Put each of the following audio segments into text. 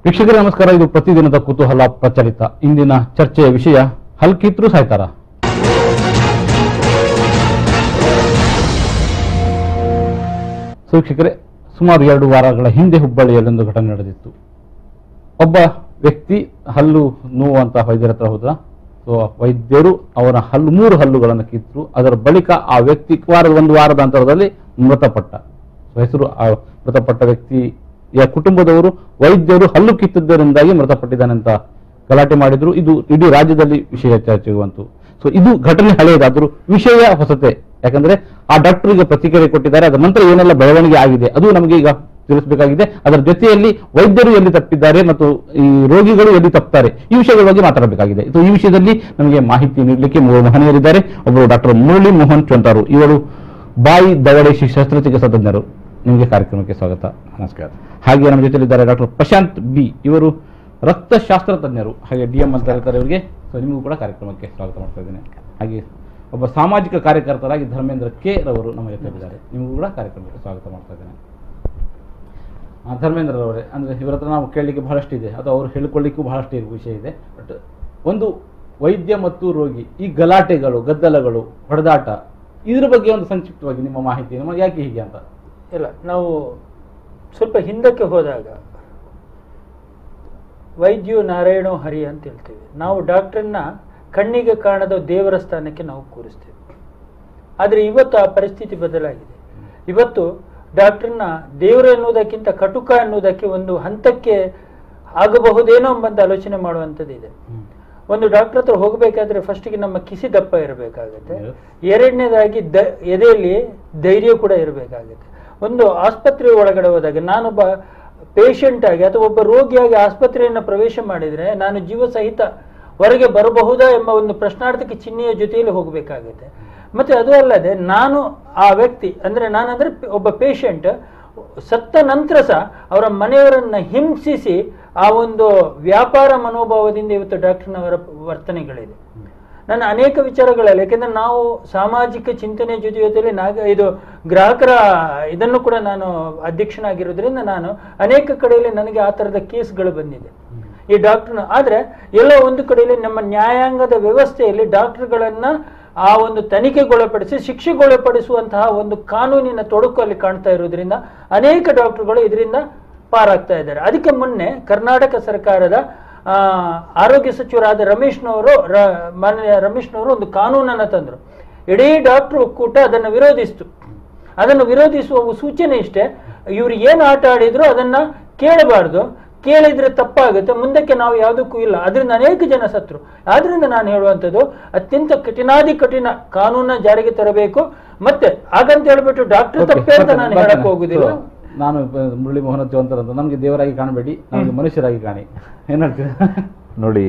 ವೀಕ್ಷಕರೇ ನಮಸ್ಕಾರ ಇದು ಪ್ರತಿದಿನದ ಕುತೂಹಲ ಪ್ರಚಲಿತ ಇಂದಿನ ಚರ್ಚೆಯ ವಿಷಯ ಹಲ್ಕಿತ್ರು ಸಾಯ್ತಾರ ಸೊ ವೀಕ್ಷಕರೇ ಸುಮಾರು ಎರಡು ವಾರಗಳ ಹಿಂದೆ ಹುಬ್ಬಳ್ಳಿಯಲ್ಲೊಂದು ಘಟನೆ ನಡೆದಿತ್ತು ಒಬ್ಬ ವ್ಯಕ್ತಿ ಹಲ್ಲು ನೋವಂತ ವೈದ್ಯರ ಹತ್ರ ಹೋದ ಸೊ ವೈದ್ಯರು ಅವರ ಹಲ್ಲು ಮೂರು ಹಲ್ಲುಗಳನ್ನು ಕಿತ್ತರು ಅದರ ಬಳಿಕ ಆ ವ್ಯಕ್ತಿ ವಾರದ ಒಂದು ವಾರದ ಅಂತರದಲ್ಲಿ ಮೃತಪಟ್ಟ ಸೊ ಹೆಸರು ಆ ಮೃತಪಟ್ಟ ವ್ಯಕ್ತಿಯ ಕುಟುಂಬದವರು ವೈದ್ಯರು ಹಲ್ಲು ಕಿತ್ತಿದ್ದರಿಂದಾಗಿ ಮೃತಪಟ್ಟಿದ್ದಾನೆ ಅಂತ ಗಲಾಟೆ ಮಾಡಿದ್ರು ಇದು ಇಡೀ ರಾಜ್ಯದಲ್ಲಿ ವಿಷಯ ಚರ್ಚೆಗೆ ಬಂತು ಸೊ ಇದು ಘಟನೆ ಹಳೆಯದಾದರೂ ವಿಷಯ ಹೊಸತೆ ಯಾಕಂದ್ರೆ ಆ ಡಾಕ್ಟರ್ಗೆ ಪ್ರತಿಕ್ರಿಯೆ ಕೊಟ್ಟಿದ್ದಾರೆ ಅದರ ನಂತರ ಏನೆಲ್ಲ ಬೆಳವಣಿಗೆ ಆಗಿದೆ ಅದು ನಮಗೆ ಈಗ ತಿಳಿಸಬೇಕಾಗಿದೆ ಅದರ ಜೊತೆಯಲ್ಲಿ ವೈದ್ಯರು ಎಲ್ಲಿ ತಪ್ಪಿದ್ದಾರೆ ಮತ್ತು ಈ ರೋಗಿಗಳು ಎಲ್ಲಿ ತಪ್ಪುತ್ತಾರೆ ಈ ವಿಷಯಗಳ ಬಗ್ಗೆ ಮಾತಾಡಬೇಕಾಗಿದೆ ಸೊ ಈ ವಿಷಯದಲ್ಲಿ ನಮಗೆ ಮಾಹಿತಿ ನೀಡಲಿಕ್ಕೆ ಮೂವರು ಮಹನೀಯರಿದ್ದಾರೆ ಒಬ್ಬರು ಡಾಕ್ಟರ್ ಮುರಳಿ ಮೋಹನ್ ಚೊಂತಾರು ಇವರು ಬಾಯಿ ದವಡೆ ಶಿ- ಶಸ್ತ್ರಚಿಕಿತ್ಸಾ ತಜ್ಞರು ನಿಮಗೆ ಕಾರ್ಯಕ್ರಮಕ್ಕೆ ಸ್ವಾಗತ ನಮಸ್ಕಾರ ಹಾಗೆ ನಮ್ಮ ಜೊತೆಲಿದ್ದಾರೆ ಡಾಕ್ಟರ್ ಪ್ರಶಾಂತ್ ಬಿ ಇವರು ರಕ್ತಶಾಸ್ತ್ರ ತಜ್ಞರು ಹಾಗೆ ಡಿ ಎಂ ಅಂತ ಇರ್ತಾರೆ ಇವರಿಗೆ ಸೊ ನಿಮಗೂ ಕೂಡ ಕಾರ್ಯಕ್ರಮಕ್ಕೆ ಸ್ವಾಗತ ಮಾಡ್ತಾ ಇದ್ದೇನೆ ಹಾಗೆ ಒಬ್ಬ ಸಾಮಾಜಿಕ ಕಾರ್ಯಕರ್ತರಾಗಿ ಧರ್ಮೇಂದ್ರ ಕೆ ರವರು ನಮ್ಮ ಜೊತೆಲಿದ್ದಾರೆ ನಿಮಗೂ ಕೂಡ ಕಾರ್ಯಕ್ರಮಕ್ಕೆ ಸ್ವಾಗತ ಮಾಡ್ತಾ ಇದ್ದೇನೆ ಆ, ಧರ್ಮೇಂದ್ರ ಅವರೇ ಅಂದರೆ ಇವರ ಹತ್ರ ನಾವು ಕೇಳಲಿಕ್ಕೆ ಬಹಳಷ್ಟು ಇದೆ ಅಥವಾ ಅವರು ಹೇಳಿಕೊಳ್ಳಿಕ್ಕೂ ಬಹಳಷ್ಟು ಇರುವ ವಿಷಯ ಇದೆ ಬಟ್ ಒಂದು ವೈದ್ಯ ಮತ್ತು ರೋಗಿ ಈ ಗಲಾಟೆಗಳು ಗದ್ದಲಗಳು ಹೊಡೆದಾಟ ಇದ್ರ ಬಗ್ಗೆ ಒಂದು ಸಂಕ್ಷಿಪ್ತವಾಗಿ ನಿಮ್ಮ ಮಾಹಿತಿ ನಮ್ಮ ಯಾಕೆ ಹೀಗೆ ಅಂತ ಇಲ್ಲ ನಾವು ಸ್ವಲ್ಪ ಹಿಂದಕ್ಕೆ ಹೋದಾಗ ವೈದ್ಯು ನಾರಾಯಣೋ ಹರಿ ಅಂತ ಹೇಳ್ತೇವೆ ನಾವು ಡಾಕ್ಟ್ರನ್ನ ಕಣ್ಣಿಗೆ ಕಾಣದ ದೇವರ ಸ್ಥಾನಕ್ಕೆ ನಾವು ಕೂರಿಸ್ತೇವೆ ಆದರೆ ಇವತ್ತು ಆ ಪರಿಸ್ಥಿತಿ ಬದಲಾಗಿದೆ ಇವತ್ತು ಡಾಕ್ಟ್ರನ್ನ ದೇವರು ಎನ್ನುವುದಕ್ಕಿಂತ ಕಟುಕ ಎನ್ನುವುದಕ್ಕೆ ಒಂದು ಹಂತಕ್ಕೆ ಆಗಬಹುದೇನೋ ಎಂಬಂತ ಆಲೋಚನೆ ಮಾಡುವಂಥದ್ದಿದೆ ಒಂದು ಡಾಕ್ಟರ್ ಹತ್ರ ಹೋಗಬೇಕಾದ್ರೆ ಫಸ್ಟಿಗೆ ನಮ್ಮ ಕಿಸಿ ದಪ್ಪ ಇರಬೇಕಾಗತ್ತೆ Yes. ಎರಡನೇದಾಗಿ ದ ಎದೆಯಲ್ಲಿ ಧೈರ್ಯ ಕೂಡ ಇರಬೇಕಾಗುತ್ತೆ ಒಂದು ಆಸ್ಪತ್ರೆ ಒಳಗಡೆ ಹೋದಾಗ ನಾನೊಬ್ಬ ಪೇಷಂಟ್ ಆಗಿ ಅಥವಾ ಒಬ್ಬ ರೋಗಿಯಾಗಿ ಆಸ್ಪತ್ರೆಯನ್ನು ಪ್ರವೇಶ ಮಾಡಿದರೆ ನಾನು ಜೀವ ಸಹಿತ ಹೊರಗೆ ಬರಬಹುದಾ ಎಂಬ ಒಂದು ಪ್ರಶ್ನಾರ್ಥಕ ಚಿಹ್ನೆಯ ಜೊತೆಯಲ್ಲಿ ಹೋಗಬೇಕಾಗುತ್ತೆ ಮತ್ತೆ ಅದು ಅಲ್ಲದೆ ನಾನು ಆ ವ್ಯಕ್ತಿ ಅಂದ್ರೆ ನಾನಂದ್ರೆ ಪ- ಒಬ್ಬ ಪೇಷಂಟ್ ಸತ್ತ ನಂತರ ಸಹ ಅವರ ಮನೆಯವರನ್ನ ಹಿಂಸಿಸಿ ಆ ಒಂದು ವ್ಯಾಪಾರ ಮನೋಭಾವದಿಂದ ಇವತ್ತು ಡಾಕ್ಟರ್ನವರ ವರ್ತನೆಗಳಿದೆ ನನ್ನ ಅನೇಕ ವಿಚಾರಗಳಲ್ಲಿ ಯಾಕೆಂದ್ರೆ ನಾವು ಸಾಮಾಜಿಕ ಚಿಂತನೆ ಜೊತೆ ಜೊತೆಯಲ್ಲಿ ನಾಗ ಇದು ಗ್ರಾಹಕರ ಇದನ್ನು ಕೂಡ ನಾನು ಅಧ್ಯಕ್ಷನಾಗಿರೋದ್ರಿಂದ ನಾನು ಅನೇಕ ಕಡೆಯಲ್ಲಿ ನನಗೆ ಆ ಥರದ ಕೇಸ್ಗಳು ಬಂದಿದೆ ಈ ಡಾಕ್ಟರ್ನ ಆದ್ರೆ ಎಲ್ಲೋ ಒಂದು ಕಡೆಯಲ್ಲಿ ನಮ್ಮ ನ್ಯಾಯಾಂಗದ ವ್ಯವಸ್ಥೆಯಲ್ಲಿ ಡಾಕ್ಟರ್ಗಳನ್ನ ಆ ಒಂದು ತನಿಖೆಗೊಳಪಡಿಸಿ ಶಿಕ್ಷೆಗೊಳಪಡಿಸುವಂತಹ ಒಂದು ಕಾನೂನಿನ ತೊಡಕು ಅಲ್ಲಿ ಕಾಣ್ತಾ ಇರೋದ್ರಿಂದ ಅನೇಕ ಡಾಕ್ಟರ್ಗಳು ಇದರಿಂದ ಪಾರಾಗ್ತಾ ಇದ್ದಾರೆ ಅದಕ್ಕೆ ಮೊನ್ನೆ ಕರ್ನಾಟಕ ಸರ್ಕಾರದ ಆ, ಆರೋಗ್ಯ ಸಚಿವರಾದ ರಮೇಶ್ನವರು ರ ಮಾನ್ಯ ರಮೇಶ್ನವರು ಒಂದು ಕಾನೂನನ್ನು ತಂದರು ಇಡೀ ಡಾಕ್ಟರ್ ಒಕ್ಕೂಟ ಅದನ್ನು ವಿರೋಧಿಸಿತು ಅದನ್ನು ವಿರೋಧಿಸುವ ಸೂಚನೆ ಇಷ್ಟೇ ಇವರು ಏನು ಆಟ ಆಡಿದ್ರು ಅದನ್ನ ಕೇಳಬಾರ್ದು ಕೇಳಿದ್ರೆ ತಪ್ಪಾಗುತ್ತೆ ಮುಂದಕ್ಕೆ ನಾವು ಯಾವುದಕ್ಕೂ ಇಲ್ಲ ಅದರಿಂದ ಅನೇಕ ಜನ ಸತ್ರು ಆದ್ರಿಂದ ನಾನು ಹೇಳುವಂಥದ್ದು ಅತ್ಯಂತ ಕಠಿಣಾದಿ ಕಠಿಣ ಕಾನೂನ ಜಾರಿಗೆ ತರಬೇಕು ಮತ್ತೆ ಹಾಗಂತ ಹೇಳ್ಬಿಟ್ಟು ಡಾಕ್ಟರ್ Okay, ತಪ್ಪೇ ಅಂತ ಬರ್ತೇನೆ, ನಾನು ಬರ್ತೇನೆ. ಹೇಳಕ್ ಹೋಗುದಿಲ್ಲ So, ನಾನು ಬ- ಮುರಳಿ ಮೋಹನ್ ಚೌಂತರ ಅಂತ ನಮಗೆ ದೇವರಾಗಿ ಕಾಣಬೇಡಿ ನಮಗೆ ಮನುಷ್ಯರಾಗಿ ಕಾಣಿ ಏನ್ ಹೇಳ್ತೀರಾ ನೋಡಿ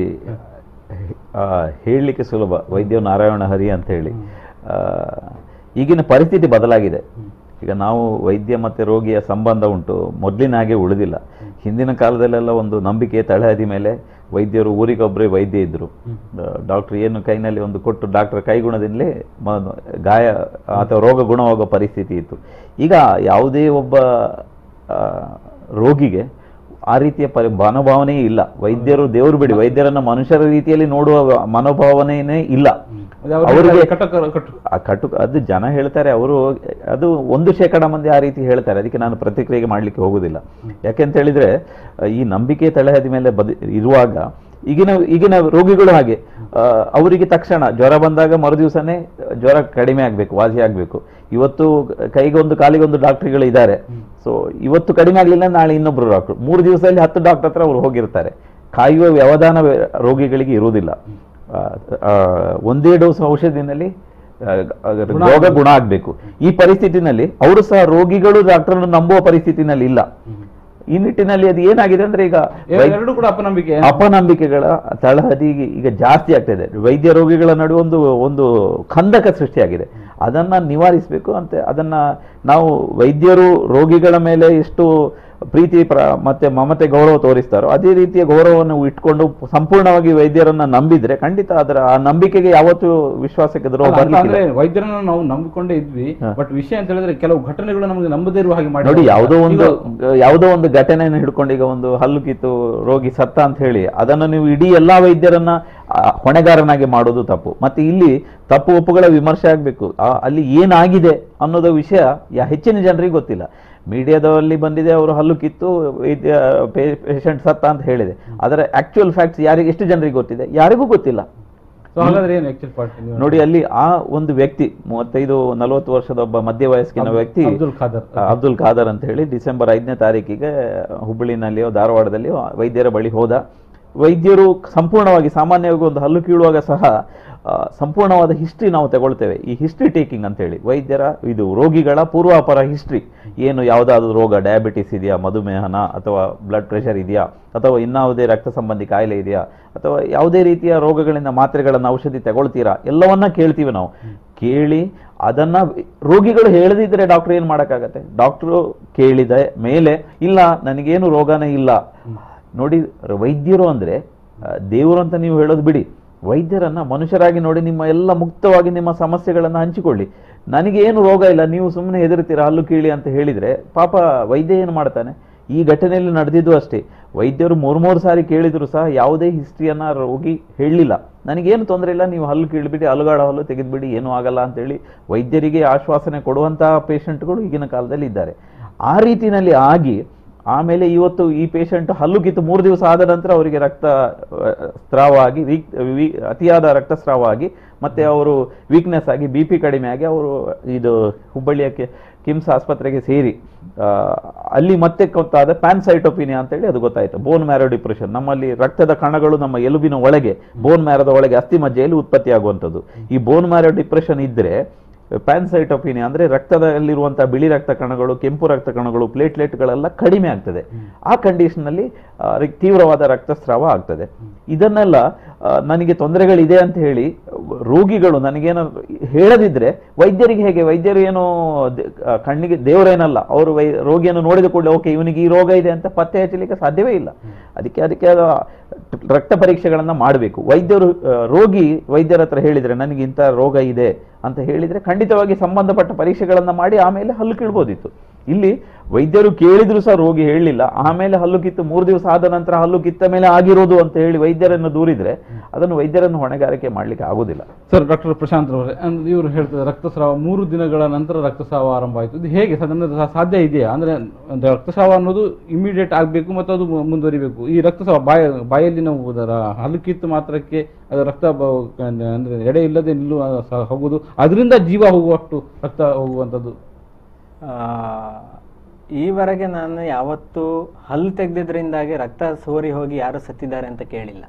ಆ, ಹೇಳಲಿಕ್ಕೆ ಸುಲಭ ವೈದ್ಯ ನಾರಾಯಣ ಹರಿ ಅಂತ ಹೇಳಿ ಆ, ಈಗಿನ ಪರಿಸ್ಥಿತಿ ಬದಲಾಗಿದೆ ಈಗ ನಾವು ವೈದ್ಯ ಮತ್ತು ರೋಗಿಯ ಸಂಬಂಧ ಉಂಟು ಮೊದಲಿನ ಹಾಗೆ ಉಳಿದಿಲ್ಲ ಹಿಂದಿನ ಕಾಲದಲ್ಲೆಲ್ಲ ಒಂದು ನಂಬಿಕೆ ತಳಹದಿ ಮೇಲೆ ವೈದ್ಯರು ಊರಿಗೊಬ್ಬರೇ ವೈದ್ಯ ಇದ್ದರು ಡಾಕ್ಟರ್ ಏನು ಕೈನಲ್ಲಿ ಒಂದು ಕೊಟ್ಟು ಡಾಕ್ಟರ್ ಕೈಗುಣದಿಂದಲೇ ಮ- ಗಾಯ ಅಥವಾ ರೋಗ ಗುಣವಾಗೋ ಪರಿಸ್ಥಿತಿ ಇತ್ತು ಈಗ ಯಾವುದೇ ಒಬ್ಬ ಆ, ರೋಗಿಗೆ ಆ ರೀತಿಯ ಪರಿ ಮನೋಭಾವನೆ ಇಲ್ಲ ವೈದ್ಯರು ದೇವರು ಬಿಡಿ ವೈದ್ಯರನ್ನ ಮನುಷ್ಯರ ರೀತಿಯಲ್ಲಿ ನೋಡುವ ಮನೋಭಾವನೆಯೇ ಇಲ್ಲ ಅವ್ರು ಅವರಿಗೆ ಕಟಕ ಕಟ್ಟು ಆ ಕಟು ಅದು ಜನ ಹೇಳ್ತಾರೆ ಅವರು ಅದು ಒಂದು ಶೇಕಡ ಮಂದಿ ಆ ರೀತಿ ಹೇಳ್ತಾರೆ ಅದಕ್ಕೆ ನಾನು ಪ್ರತಿಕ್ರಿಯೆ ಮಾಡಲಿಕ್ಕೆ ಹೋಗುದಿಲ್ಲ ಯಾಕೆಂತ ಹೇಳಿದ್ರೆ ಆ, ಈ ನಂಬಿಕೆ ತಳಹದಿ ಮೇಲೆ ಬದ ಇರುವಾಗ ಈಗಿನ ಈಗಿನ ರೋಗಿಗಳು ಹಾಗೆ ಆ, ಅವರಿಗೆ ತಕ್ಷಣ ಜ್ವರ ಬಂದಾಗ ಮರುದಿವಸನೇ ಜ್ವರ ಕಡಿಮೆ ಆಗಬೇಕು ವಾಸಿ ಆಗಬೇಕು ಇವತ್ತು ಕೈಗೊಂದು ಕಾಲಿಗೊಂದು ಡಾಕ್ಟರ್ಗಳು ಇದ್ದಾರೆ ಸೊ ಇವತ್ತು ಕಡಿಮೆ ಆಗಲಿಲ್ಲ ನಾಳೆ ಇನ್ನೊಬ್ರು ಡಾಕ್ಟರ್ ಮೂರು ದಿವಸದಲ್ಲಿ ಹತ್ತು ಡಾಕ್ಟರ್ ಹತ್ರ ಅವರು ಹೋಗಿರ್ತಾರೆ ಕಾಯುವ ವ್ಯವಧಾನ ವೇ- ರೋಗಿಗಳಿಗೆ ಇರುವುದಿಲ್ಲ ಆ, ಆ, ಒಂದೇ ಡೋಸ್ ಔಷಧಿನಲ್ಲಿ ಆ, ಆ, ರೋಗ ಗುಣ ಆಗಬೇಕು ಈ ಪರಿಸ್ಥಿತಿನಲ್ಲಿ ಅವರು ಸಹ ರೋಗಿಗಳು ಡಾಕ್ಟರ್ ನಂಬುವ ಪರಿಸ್ಥಿತಿನಲ್ಲಿ ಇಲ್ಲ ಈ ನಿಟ್ಟಿನಲ್ಲಿ ಅದು ಏನಾಗಿದೆ ಅಂದ್ರೆ ಈಗ ವೈ- ಎರಡು ಕೂಡ ಅಪನಂಬಿಕೆ ಅಪನಂಬಿಕೆಗಳ ತಳಹದಿ ಈಗ ಜಾಸ್ತಿ ಆಗ್ತಾ ಇದೆ ವೈದ್ಯ ರೋಗಿಗಳ ನಡುವೆ ಒಂದು ಒಂದು ಖಂದಕ ಸೃಷ್ಟಿಯಾಗಿದೆ ಅದನ್ನ ನಿವಾರಿಸಬೇಕು ಅಂತ ಅದನ್ನ ನಾವು ವೈದ್ಯರು ರೋಗಿಗಳ ಮೇಲೆ ಎಷ್ಟು ಪ್ರೀತಿ ಪ್ರ ಮತ್ತೆ ಮಮತೆ ಗೌರವ ತೋರಿಸ್ತಾರೋ ಅದೇ ರೀತಿಯ ಗೌರವವನ್ನು ಇಟ್ಕೊಂಡು ಸಂಪೂರ್ಣವಾಗಿ ವೈದ್ಯರನ್ನ ನಂಬಿದ್ರೆ ಖಂಡಿತ ಅದರ ಆ ನಂಬಿಕೆಗೆ ಯಾವತ್ತೂ ವಿಶ್ವಾಸಕ್ಕೆ ದ್ರೋಹ ಅಲ್ಲ, ಅಂತ ಬರ್ಲಿಕ್ಕಿಲ್ಲ ಅಂದ್ರೆ ವೈದ್ಯರನ್ನ ನಾವು ನಂಬಿಕೊಂಡೇ ಇದ್ವಿ ಹಾ. ಬಟ್ ವಿಷಯ ಅಂತ ಹೇಳಿದ್ರೆ ಕೆಲವು ಘಟನೆಗಳು ನಮಗೆ ನಂಬದೇ ಇರುವ ಹಾಗೆ ಮಾಡಿ ನೋಡಿ ಯಾವುದೋ ಒಂದು ಯಾವುದೋ ಒಂದು ಘಟನೆಯನ್ನು ಹಿಡ್ಕೊಂಡು ಈಗ ಒಂದು ಹಲ್ಲು ಕಿತ್ತು ರೋಗಿ ಸತ್ತ ಅಂತ ಹೇಳಿ ಅದನ್ನು ನೀವು ಇಡೀ ಎಲ್ಲಾ ವೈದ್ಯರನ್ನ ಆ, ಹೊಣೆಗಾರನಾಗಿ ಮಾಡೋದು ತಪ್ಪು ಮತ್ತೆ ಇಲ್ಲಿ ತಪ್ಪು ಒಪ್ಪುಗಳ ವಿಮರ್ಶೆ ಆಗ್ಬೇಕು ಆ, ಅಲ್ಲಿ ಏನಾಗಿದೆ ಅನ್ನೋದು ವಿಷಯ ಯಾ- ಹೆಚ್ಚಿನ ಜನರಿಗೆ ಗೊತ್ತಿಲ್ಲ ಮೀಡಿಯಾದಲ್ಲಿ ಬಂದಿದೆ ಅವರು ಹಲ್ಲು ಕಿತ್ತು ವೈದ್ಯ ಪೇಷಂಟ್ ಸತ್ತ ಅಂತ ಹೇಳಿದೆ ಅದರ ಆಕ್ಚುಯಲ್ ಫ್ಯಾಕ್ಟ್ಸ್ ಯಾರಿಗೆ ಎಷ್ಟು ಜನರಿಗೆ ಗೊತ್ತಿದೆ ಯಾರಿಗೂ ಗೊತ್ತಿಲ್ಲ ಸೊ ಹಾಗಾದ್ರೆ ಏನು ಆಕ್ಚುಲ್ ಪಾರ್ಟ್ ನೋಡಿ ಅಲ್ಲಿ ಆ ಒಂದು ವ್ಯಕ್ತಿ ಮೂವತ್ತೈದು ನಲವತ್ತು ವರ್ಷದ ಒಬ್ಬ ಮಧ್ಯ ವಯಸ್ಸಿನ ವ್ಯಕ್ತಿ ಅಬ್ದುಲ್ ಖಾದರ್ ಆ, ಅಬ್ದುಲ್ ಖಾದರ್ ಅಂತ ಹೇಳಿ ಡಿಸೆಂಬರ್ ಐದನೇ ತಾರೀಕಿಗೆ ಹುಬ್ಬಳ್ಳಿನಲ್ಲಿಯೋ ಧಾರವಾಡದಲ್ಲಿಯೋ ವೈದ್ಯರ ಬಳಿ ಹೋದ ವೈದ್ಯರು ಸಂಪೂರ್ಣವಾಗಿ ಸಾಮಾನ್ಯವಾಗಿ ಒಂದು ಹಲ್ಲು ಕೀಳುವಾಗ ಸಹ ಆ, ಸಂಪೂರ್ಣವಾದ ಹಿಸ್ಟ್ರಿ ನಾವು ತಗೊಳ್ತೇವೆ ಈ ಹಿಸ್ಟ್ರಿ ಟೇಕಿಂಗ್ ಅಂತ ಹೇಳಿ ವೈದ್ಯರ ಇದು ರೋಗಿಗಳ ಪೂರ್ವಾಪರ ಹಿಸ್ಟ್ರಿ ಏನು ಯಾವುದಾದ್ರೂ ರೋಗ ಡಯಾಬಿಟಿಸ್ ಇದೆಯಾ ಮಧುಮೇಹನ ಅಥವಾ ಬ್ಲಡ್ ಪ್ರೆಷರ್ ಇದೆಯಾ ಅಥವಾ ಇನ್ನಾವುದೇ ರಕ್ತ ಸಂಬಂಧಿ ಕಾಯಿಲೆ ಇದೆಯಾ ಅಥವಾ ಯಾವುದೇ ರೀತಿಯ ರೋಗಗಳಿಂದ ಮಾತ್ರೆಗಳನ್ನು ಔಷಧಿ ತಗೊಳ್ತೀರಾ ಎಲ್ಲವನ್ನ ಕೇಳ್ತೀವಿ ನಾವು ಕೇಳಿ ಅದನ್ನ ರೋಗಿಗಳು ಹೇಳದಿದ್ರೆ ಡಾಕ್ಟರ್ ಏನ್ ಮಾಡಕ್ಕಾಗತ್ತೆ ಡಾಕ್ಟರ್ ಕೇಳಿದ ಮೇಲೆ ಇಲ್ಲ ನನಗೇನು ರೋಗನೇ ಇಲ್ಲ ನೋಡಿ ವೈದ್ಯರು ಅಂದ್ರೆ ಆ, ದೇವರು ಅಂತ ನೀವು ಹೇಳೋದು ಬಿಡಿ ವೈದ್ಯರನ್ನ ಮನುಷ್ಯರಾಗಿ ನೋಡಿ ನಿಮ್ಮ ಎಲ್ಲ ಮುಕ್ತವಾಗಿ ನಿಮ್ಮ ಸಮಸ್ಯೆಗಳನ್ನು ಹಂಚಿಕೊಳ್ಳಿ ನನಗೆ ಏನು ರೋಗ ಇಲ್ಲ ನೀವು ಸುಮ್ಮನೆ ಹೆದರ್ತೀರಾ ಹಲ್ಲು ಕೀಳಿ ಅಂತ ಹೇಳಿದ್ರೆ ಪಾಪ ವೈದ್ಯ ಏನು ಮಾಡ್ತಾನೆ ಈ ಘಟನೆಯಲ್ಲಿ ನಡೆದಿದ್ದು ಅಷ್ಟೇ ವೈದ್ಯರು ಮೂರು ಮೂರು ಸಾರಿ ಕೇಳಿದ್ರು ಸಹ ಯಾವುದೇ ಹಿಸ್ಟ್ರಿಯನ್ನ ರೋಗಿ ಹೇಳಲಿಲ್ಲ ನನಗೇನು ತೊಂದರೆ ಇಲ್ಲ ನೀವು ಹಲ್ಲು ಕೀಳ್ಬಿಡಿ ಹಲ್ಲುಗಾಡ ಹಲ್ಲು ತೆಗೆದ್ಬಿಡಿ ಏನೂ ಆಗಲ್ಲ ಅಂತೇಳಿ ವೈದ್ಯರಿಗೆ ಆಶ್ವಾಸನೆ ಕೊಡುವಂತಹ ಪೇಷಂಟ್ಗಳು ಈಗಿನ ಕಾಲದಲ್ಲಿ ಇದ್ದಾರೆ ಆ ರೀತಿನಲ್ಲಿ ಆಗಿ ಆಮೇಲೆ ಇವತ್ತು ಈ ಪೇಷಂಟ್ ಹಲ್ಲು ಕಿತ್ತು ಮೂರು ದಿವಸ ಆದ ನಂತರ ಅವರಿಗೆ ರಕ್ತ ಆ, ಸ್ರಾವ ಆಗಿ ವೀಕ್ ವಿ- ಅತಿಯಾದ ರಕ್ತಸ್ರಾವ ಆಗಿ ಮತ್ತೆ ಅವರು ವೀಕ್ನೆಸ್ ಆಗಿ ಬಿ ಪಿ ಕಡಿಮೆ ಆಗಿ ಅವರು ಇದು ಹುಬ್ಬಳ್ಳಿಯ ಕೆ- ಕಿಮ್ಸ್ ಆಸ್ಪತ್ರೆಗೆ ಸೇರಿ ಆ, ಅಲ್ಲಿ ಮತ್ತೆ ಗೊತ್ತಾದ ಪ್ಯಾನ್ಸೈಟೋಪಿನಿಯಾ ಅಂತೇಳಿ ಅದು ಗೊತ್ತಾಯ್ತು ಬೋನ್ ಮ್ಯಾರೋ ಡಿಪ್ರೆಷನ್ ನಮ್ಮಲ್ಲಿ ರಕ್ತದ ಕಣಗಳು ನಮ್ಮ ಎಲುಬಿನ ಒಳಗೆ ಬೋನ್ ಮ್ಯಾರೋದ ಒಳಗೆ ಅಸ್ಥಿ ಮಜ್ಜೆಯಲ್ಲಿ ಉತ್ಪತ್ತಿ ಆಗುವಂಥದ್ದು ಈ ಬೋನ್ ಮ್ಯಾರೋ ಡಿಪ್ರೆಷನ್ ಇದ್ರೆ ಪ್ಯಾನ್ಸೈಟೋಪಿನಿಯಾ ಅಂದ್ರೆ ರಕ್ತದಲ್ಲಿರುವಂತಹ ಬಿಳಿ ರಕ್ತ ಕಣಗಳು ಕೆಂಪು ರಕ್ತ ಕಣಗಳು ಪ್ಲೇಟ್ಲೆಟ್ಗಳೆಲ್ಲ ಕಡಿಮೆ ಆಗ್ತದೆ ಆ ಕಂಡೀಷನ್ ಅಲ್ಲಿ ಆ, ರಿ- ತೀವ್ರವಾದ ರಕ್ತಸ್ರಾವ ಆಗ್ತದೆ ಇದನ್ನೆಲ್ಲ ಆ, ನನಗೆ ತೊಂದರೆಗಳಿದೆ ಅಂತ ಹೇಳಿ ರೋಗಿಗಳು ನನಗೇನು ಹೇಳದಿದ್ರೆ ವೈದ್ಯರಿಗೆ ಹೇಗೆ ವೈದ್ಯರು ಏನು ದೆ- ಆ, ಕಣ್ಣಿಗೆ ದೇವರೇನಲ್ಲ ಅವರು ವೈ ರೋಗಿಯನ್ನು ನೋಡಿದ ಕೂಡಲೇ ಓಕೆ ಇವನಿಗೆ ಈ ರೋಗ ಇದೆ ಅಂತ ಪತ್ತೆ ಹಚ್ಚಲಿಕ್ಕೆ ಸಾಧ್ಯವೇ ಇಲ್ಲ ಅದಕ್ಕೆ ಅದಕ್ಕೆ ಅದು ರಕ್ತ ಪರೀಕ್ಷೆಗಳನ್ನ ಮಾಡಬೇಕು ವೈದ್ಯರು ಆ, ರೋಗಿ ವೈದ್ಯರ ಹತ್ರ ಹೇಳಿದ್ರೆ ನನಗೆ ಇಂಥ ರೋಗ ಇದೆ ಅಂತ ಹೇಳಿದ್ರೆ ಖಂಡಿತವಾಗಿ ಸಂಬಂಧಪಟ್ಟ ಪರೀಕ್ಷೆಗಳನ್ನ ಮಾಡಿ ಆಮೇಲೆ ಹಲ್ಲು ಕೀಳ್ಬೋದಿತ್ತು ಇಲ್ಲಿ ವೈದ್ಯರು ಕೇಳಿದ್ರು ಸಹ ರೋಗಿ ಹೇಳಲಿಲ್ಲ ಆಮೇಲೆ ಹಲ್ಲು ಕಿತ್ತು ಮೂರು ದಿವಸ ಆದ ನಂತರ ಹಲ್ಲು ಕಿತ್ತ ಮೇಲೆ ಆಗಿರೋದು ಅಂತ ಹೇಳಿ ವೈದ್ಯರನ್ನು ದೂರಿದ್ರೆ ಅದನ್ನು ವೈದ್ಯರನ್ನು ಹೊಣೆಗಾರಿಕೆ ಮಾಡ್ಲಿಕ್ಕೆ ಆಗುದಿಲ್ಲ ಸರ್ ಡಾಕ್ಟರ್ ಪ್ರಶಾಂತ್ ಅವರೇ ಅಂದ್ರೆ ಇವರು ಹೇಳ್ತಾರೆ ರಕ್ತಸ್ರಾವ ಮೂರು ದಿನಗಳ ನಂತರ ರಕ್ತಸ್ರಾವ ಆರಂಭ ಆಯಿತು ಇದು ಹೇಗೆ ಸಾಧಾರಣ ಸಾ- ಸಾಧ್ಯ ಇದೆಯಾ ಅಂದ್ರೆ ಒಂದು ರಕ್ತಸ್ರಾವ ಅನ್ನೋದು ಇಮಿಡಿಯೇಟ್ ಆಗಬೇಕು ಮತ್ತು ಅದು ಮು- ಮುಂದುವರಿಬೇಕು ಈ ರಕ್ತಸ್ರಾವ ಬಾಯ ಬಾಯಲ್ಲಿ ನಾವು ಅದರ ಹಲ್ಲು ಕಿತ್ತು ಮಾತ್ರಕ್ಕೆ ಅದು ರಕ್ತ ಬ- ಅಂದ್ರೆ ಎಡೆ ಇಲ್ಲದೆ ನಿಲ್ಲುವ ಸ- ಹೋಗುದು ಅದರಿಂದ ಜೀವ ಹೋಗುವಷ್ಟು ರಕ್ತ ಹೋಗುವಂಥದ್ದು ಆ, ಈವರೆಗೆ ನಾನು ಯಾವತ್ತೂ ಹಲ್ಲು ತೆಗೆದಿದ್ರಿಂದಾಗಿ ರಕ್ತ ಸೋರಿ ಹೋಗಿ ಯಾರು ಸತ್ತಿದ್ದಾರೆ ಅಂತ ಕೇಳಿಲ್ಲ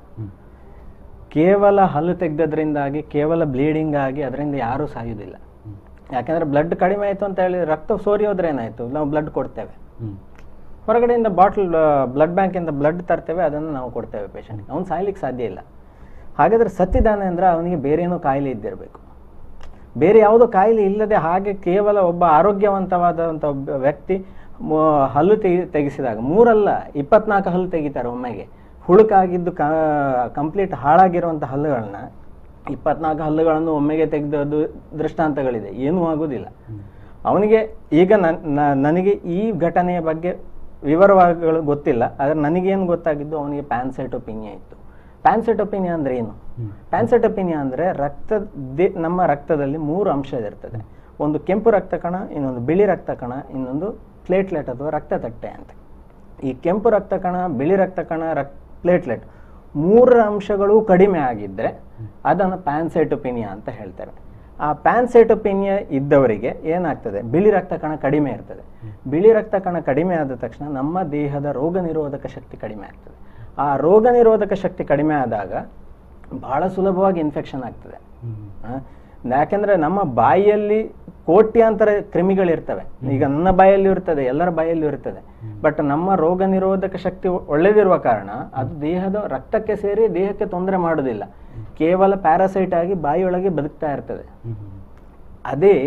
ಕೇವಲ ಹಲ್ಲು ತೆಗೆದದ್ರಿಂದಾಗಿ ಕೇವಲ ಬ್ಲೀಡಿಂಗ್ ಆಗಿ ಅದರಿಂದ ಯಾರೂ ಸಾಯುವುದಿಲ್ಲ ಯಾಕಂದ್ರೆ ಬ್ಲಡ್ ಕಡಿಮೆ ಆಯಿತು ಅಂತ ಹೇಳಿ ರಕ್ತ ಸೋರಿ ಹೋದ್ರೆ ಏನಾಯಿತು ನಾವು ಬ್ಲಡ್ ಕೊಡ್ತೇವೆ ಹ್ಮ್. ಹೊರಗಡೆಯಿಂದ ಬಾಟ್ಲ್ ಬ್ಲಡ್ ಬ್ಯಾಂಕಿಂದ ಬ್ಲಡ್ ತರ್ತೇವೆ ಅದನ್ನು ನಾವು ಕೊಡ್ತೇವೆ ಪೇಷಂಟ್ಗೆ ಅವ್ನು ಸಾಯ್ಲಿಕ್ಕೆ ಸಾಧ್ಯ ಇಲ್ಲ ಹಾಗಾದ್ರೆ ಸತ್ತಿದ್ದಾನೆ ಅಂದ್ರೆ ಅವನಿಗೆ ಬೇರೆ ಏನೋ ಕಾಯಿಲೆ ಇದ್ದಿರಬೇಕು ಬೇರೆ ಯಾವುದೋ ಕಾಯಿಲೆ ಇಲ್ಲದೆ ಹಾಗೆ ಕೇವಲ ಒಬ್ಬ ಆರೋಗ್ಯವಂತವಾದಂಥ ಒಬ್ಬ ವ್ಯಕ್ತಿ ಮು- ಹಲ್ಲು ತೆಗಿ ತೆಗೆಸಿದಾಗ ಮೂರಲ್ಲ ಇಪ್ಪತ್ನಾಲ್ಕು ಹಲ್ಲು ತೆಗಿತಾರೆ ಒಮ್ಮೆಗೆ ಹುಳುಕಾಗಿದ್ದು ಕಂಪ್ಲೀಟ್ ಹಾಳಾಗಿರುವಂಥ ಹಲ್ಲುಗಳನ್ನ ಇಪ್ಪತ್ನಾಲ್ಕು ಹಲ್ಲುಗಳನ್ನು ಒಮ್ಮೆಗೆ ತೆಗೆದದ್ದು ದೃಷ್ಟಾಂತಗಳಿದೆ ಏನೂ ಆಗೋದಿಲ್ಲ ಅವನಿಗೆ ಈಗ ನನ್- ನ- ನನಗೆ ಈ ಘಟನೆಯ ಬಗ್ಗೆ ವಿವರವಾಗಳು ಗೊತ್ತಿಲ್ಲ ಆದರೆ ನನಗೇನು ಗೊತ್ತಾಗಿದ್ದು ಅವನಿಗೆ ಪ್ಯಾನ್ಸೈಟೋಪಿನಿಯಾ ಇತ್ತು ಪ್ಯಾನ್ಸೈಟೋಪಿನಿಯಾ ಅಂದ್ರೆ ಏನು ಪ್ಯಾನ್ಸೈಟೋಪಿನಿಯಾ ಅಂದ್ರೆ ರಕ್ತ ದೇ- ನಮ್ಮ ರಕ್ತದಲ್ಲಿ ಮೂರು ಅಂಶ ಇರ್ತದೆ ಒಂದು ಕೆಂಪು ರಕ್ತ ಕಣ ಇನ್ನೊಂದು ಬಿಳಿ ರಕ್ತ ಕಣ ಇನ್ನೊಂದು ಪ್ಲೇಟ್ಲೆಟ್ ಅಥವಾ ರಕ್ತ ತಟ್ಟೆ ಅಂತ ಈ ಕೆಂಪು ರಕ್ತ ಕಣ ಬಿಳಿ ರಕ್ತ ಕಣ ರಕ್ ಪ್ಲೇಟ್ಲೆಟ್ ಮೂರರ ಅಂಶಗಳು ಕಡಿಮೆ ಆಗಿದ್ದರೆ ಅದನ್ನು ಪ್ಯಾನ್ಸೈಟೋಪಿನಿಯಾ ಅಂತ ಹೇಳ್ತಾರೆ ಆ ಪ್ಯಾನ್ಸೈಟೋಪಿನಿಯಾ ಇದ್ದವರಿಗೆ ಏನಾಗ್ತದೆ ಬಿಳಿ ರಕ್ತ ಕಣ ಕಡಿಮೆ ಇರ್ತದೆ ಬಿಳಿ ರಕ್ತ ಕಣ ಕಡಿಮೆ ಆದ ತಕ್ಷಣ ನಮ್ಮ ದೇಹದ ರೋಗ ನಿರೋಧಕ ಶಕ್ತಿ ಕಡಿಮೆ ಆಗ್ತದೆ ಆ ರೋಗ ನಿರೋಧಕ ಶಕ್ತಿ ಕಡಿಮೆ ಆದಾಗ ಬಹಳ ಸುಲಭವಾಗಿ ಇನ್ಫೆಕ್ಷನ್ ಆಗ್ತದೆ ಆ, ಯಾಕೆಂದ್ರೆ ನಮ್ಮ ಬಾಯಿಯಲ್ಲಿ ಕೋಟ್ಯಾಂತರ ಕ್ರಿಮಿಗಳಿರ್ತವೆ ಈಗ ನನ್ನ ಬಾಯಲ್ಲಿ ಇರ್ತದೆ ಎಲ್ಲರ ಬಾಯಲ್ಲೂ ಇರ್ತದೆ ಬಟ್ ನಮ್ಮ ರೋಗ ನಿರೋಧಕ ಶಕ್ತಿ ಒಳ್ಳೆದಿರುವ ಕಾರಣ ಅದು ದೇಹದ ರಕ್ತಕ್ಕೆ ಸೇರಿ ದೇಹಕ್ಕೆ ತೊಂದರೆ ಮಾಡೋದಿಲ್ಲ ಕೇವಲ ಪ್ಯಾರಾಸೈಟ್ ಆಗಿ ಬಾಯಿಯೊಳಗೆ ಬದುಕ್ತಾ ಇರ್ತದೆ ಅದೇ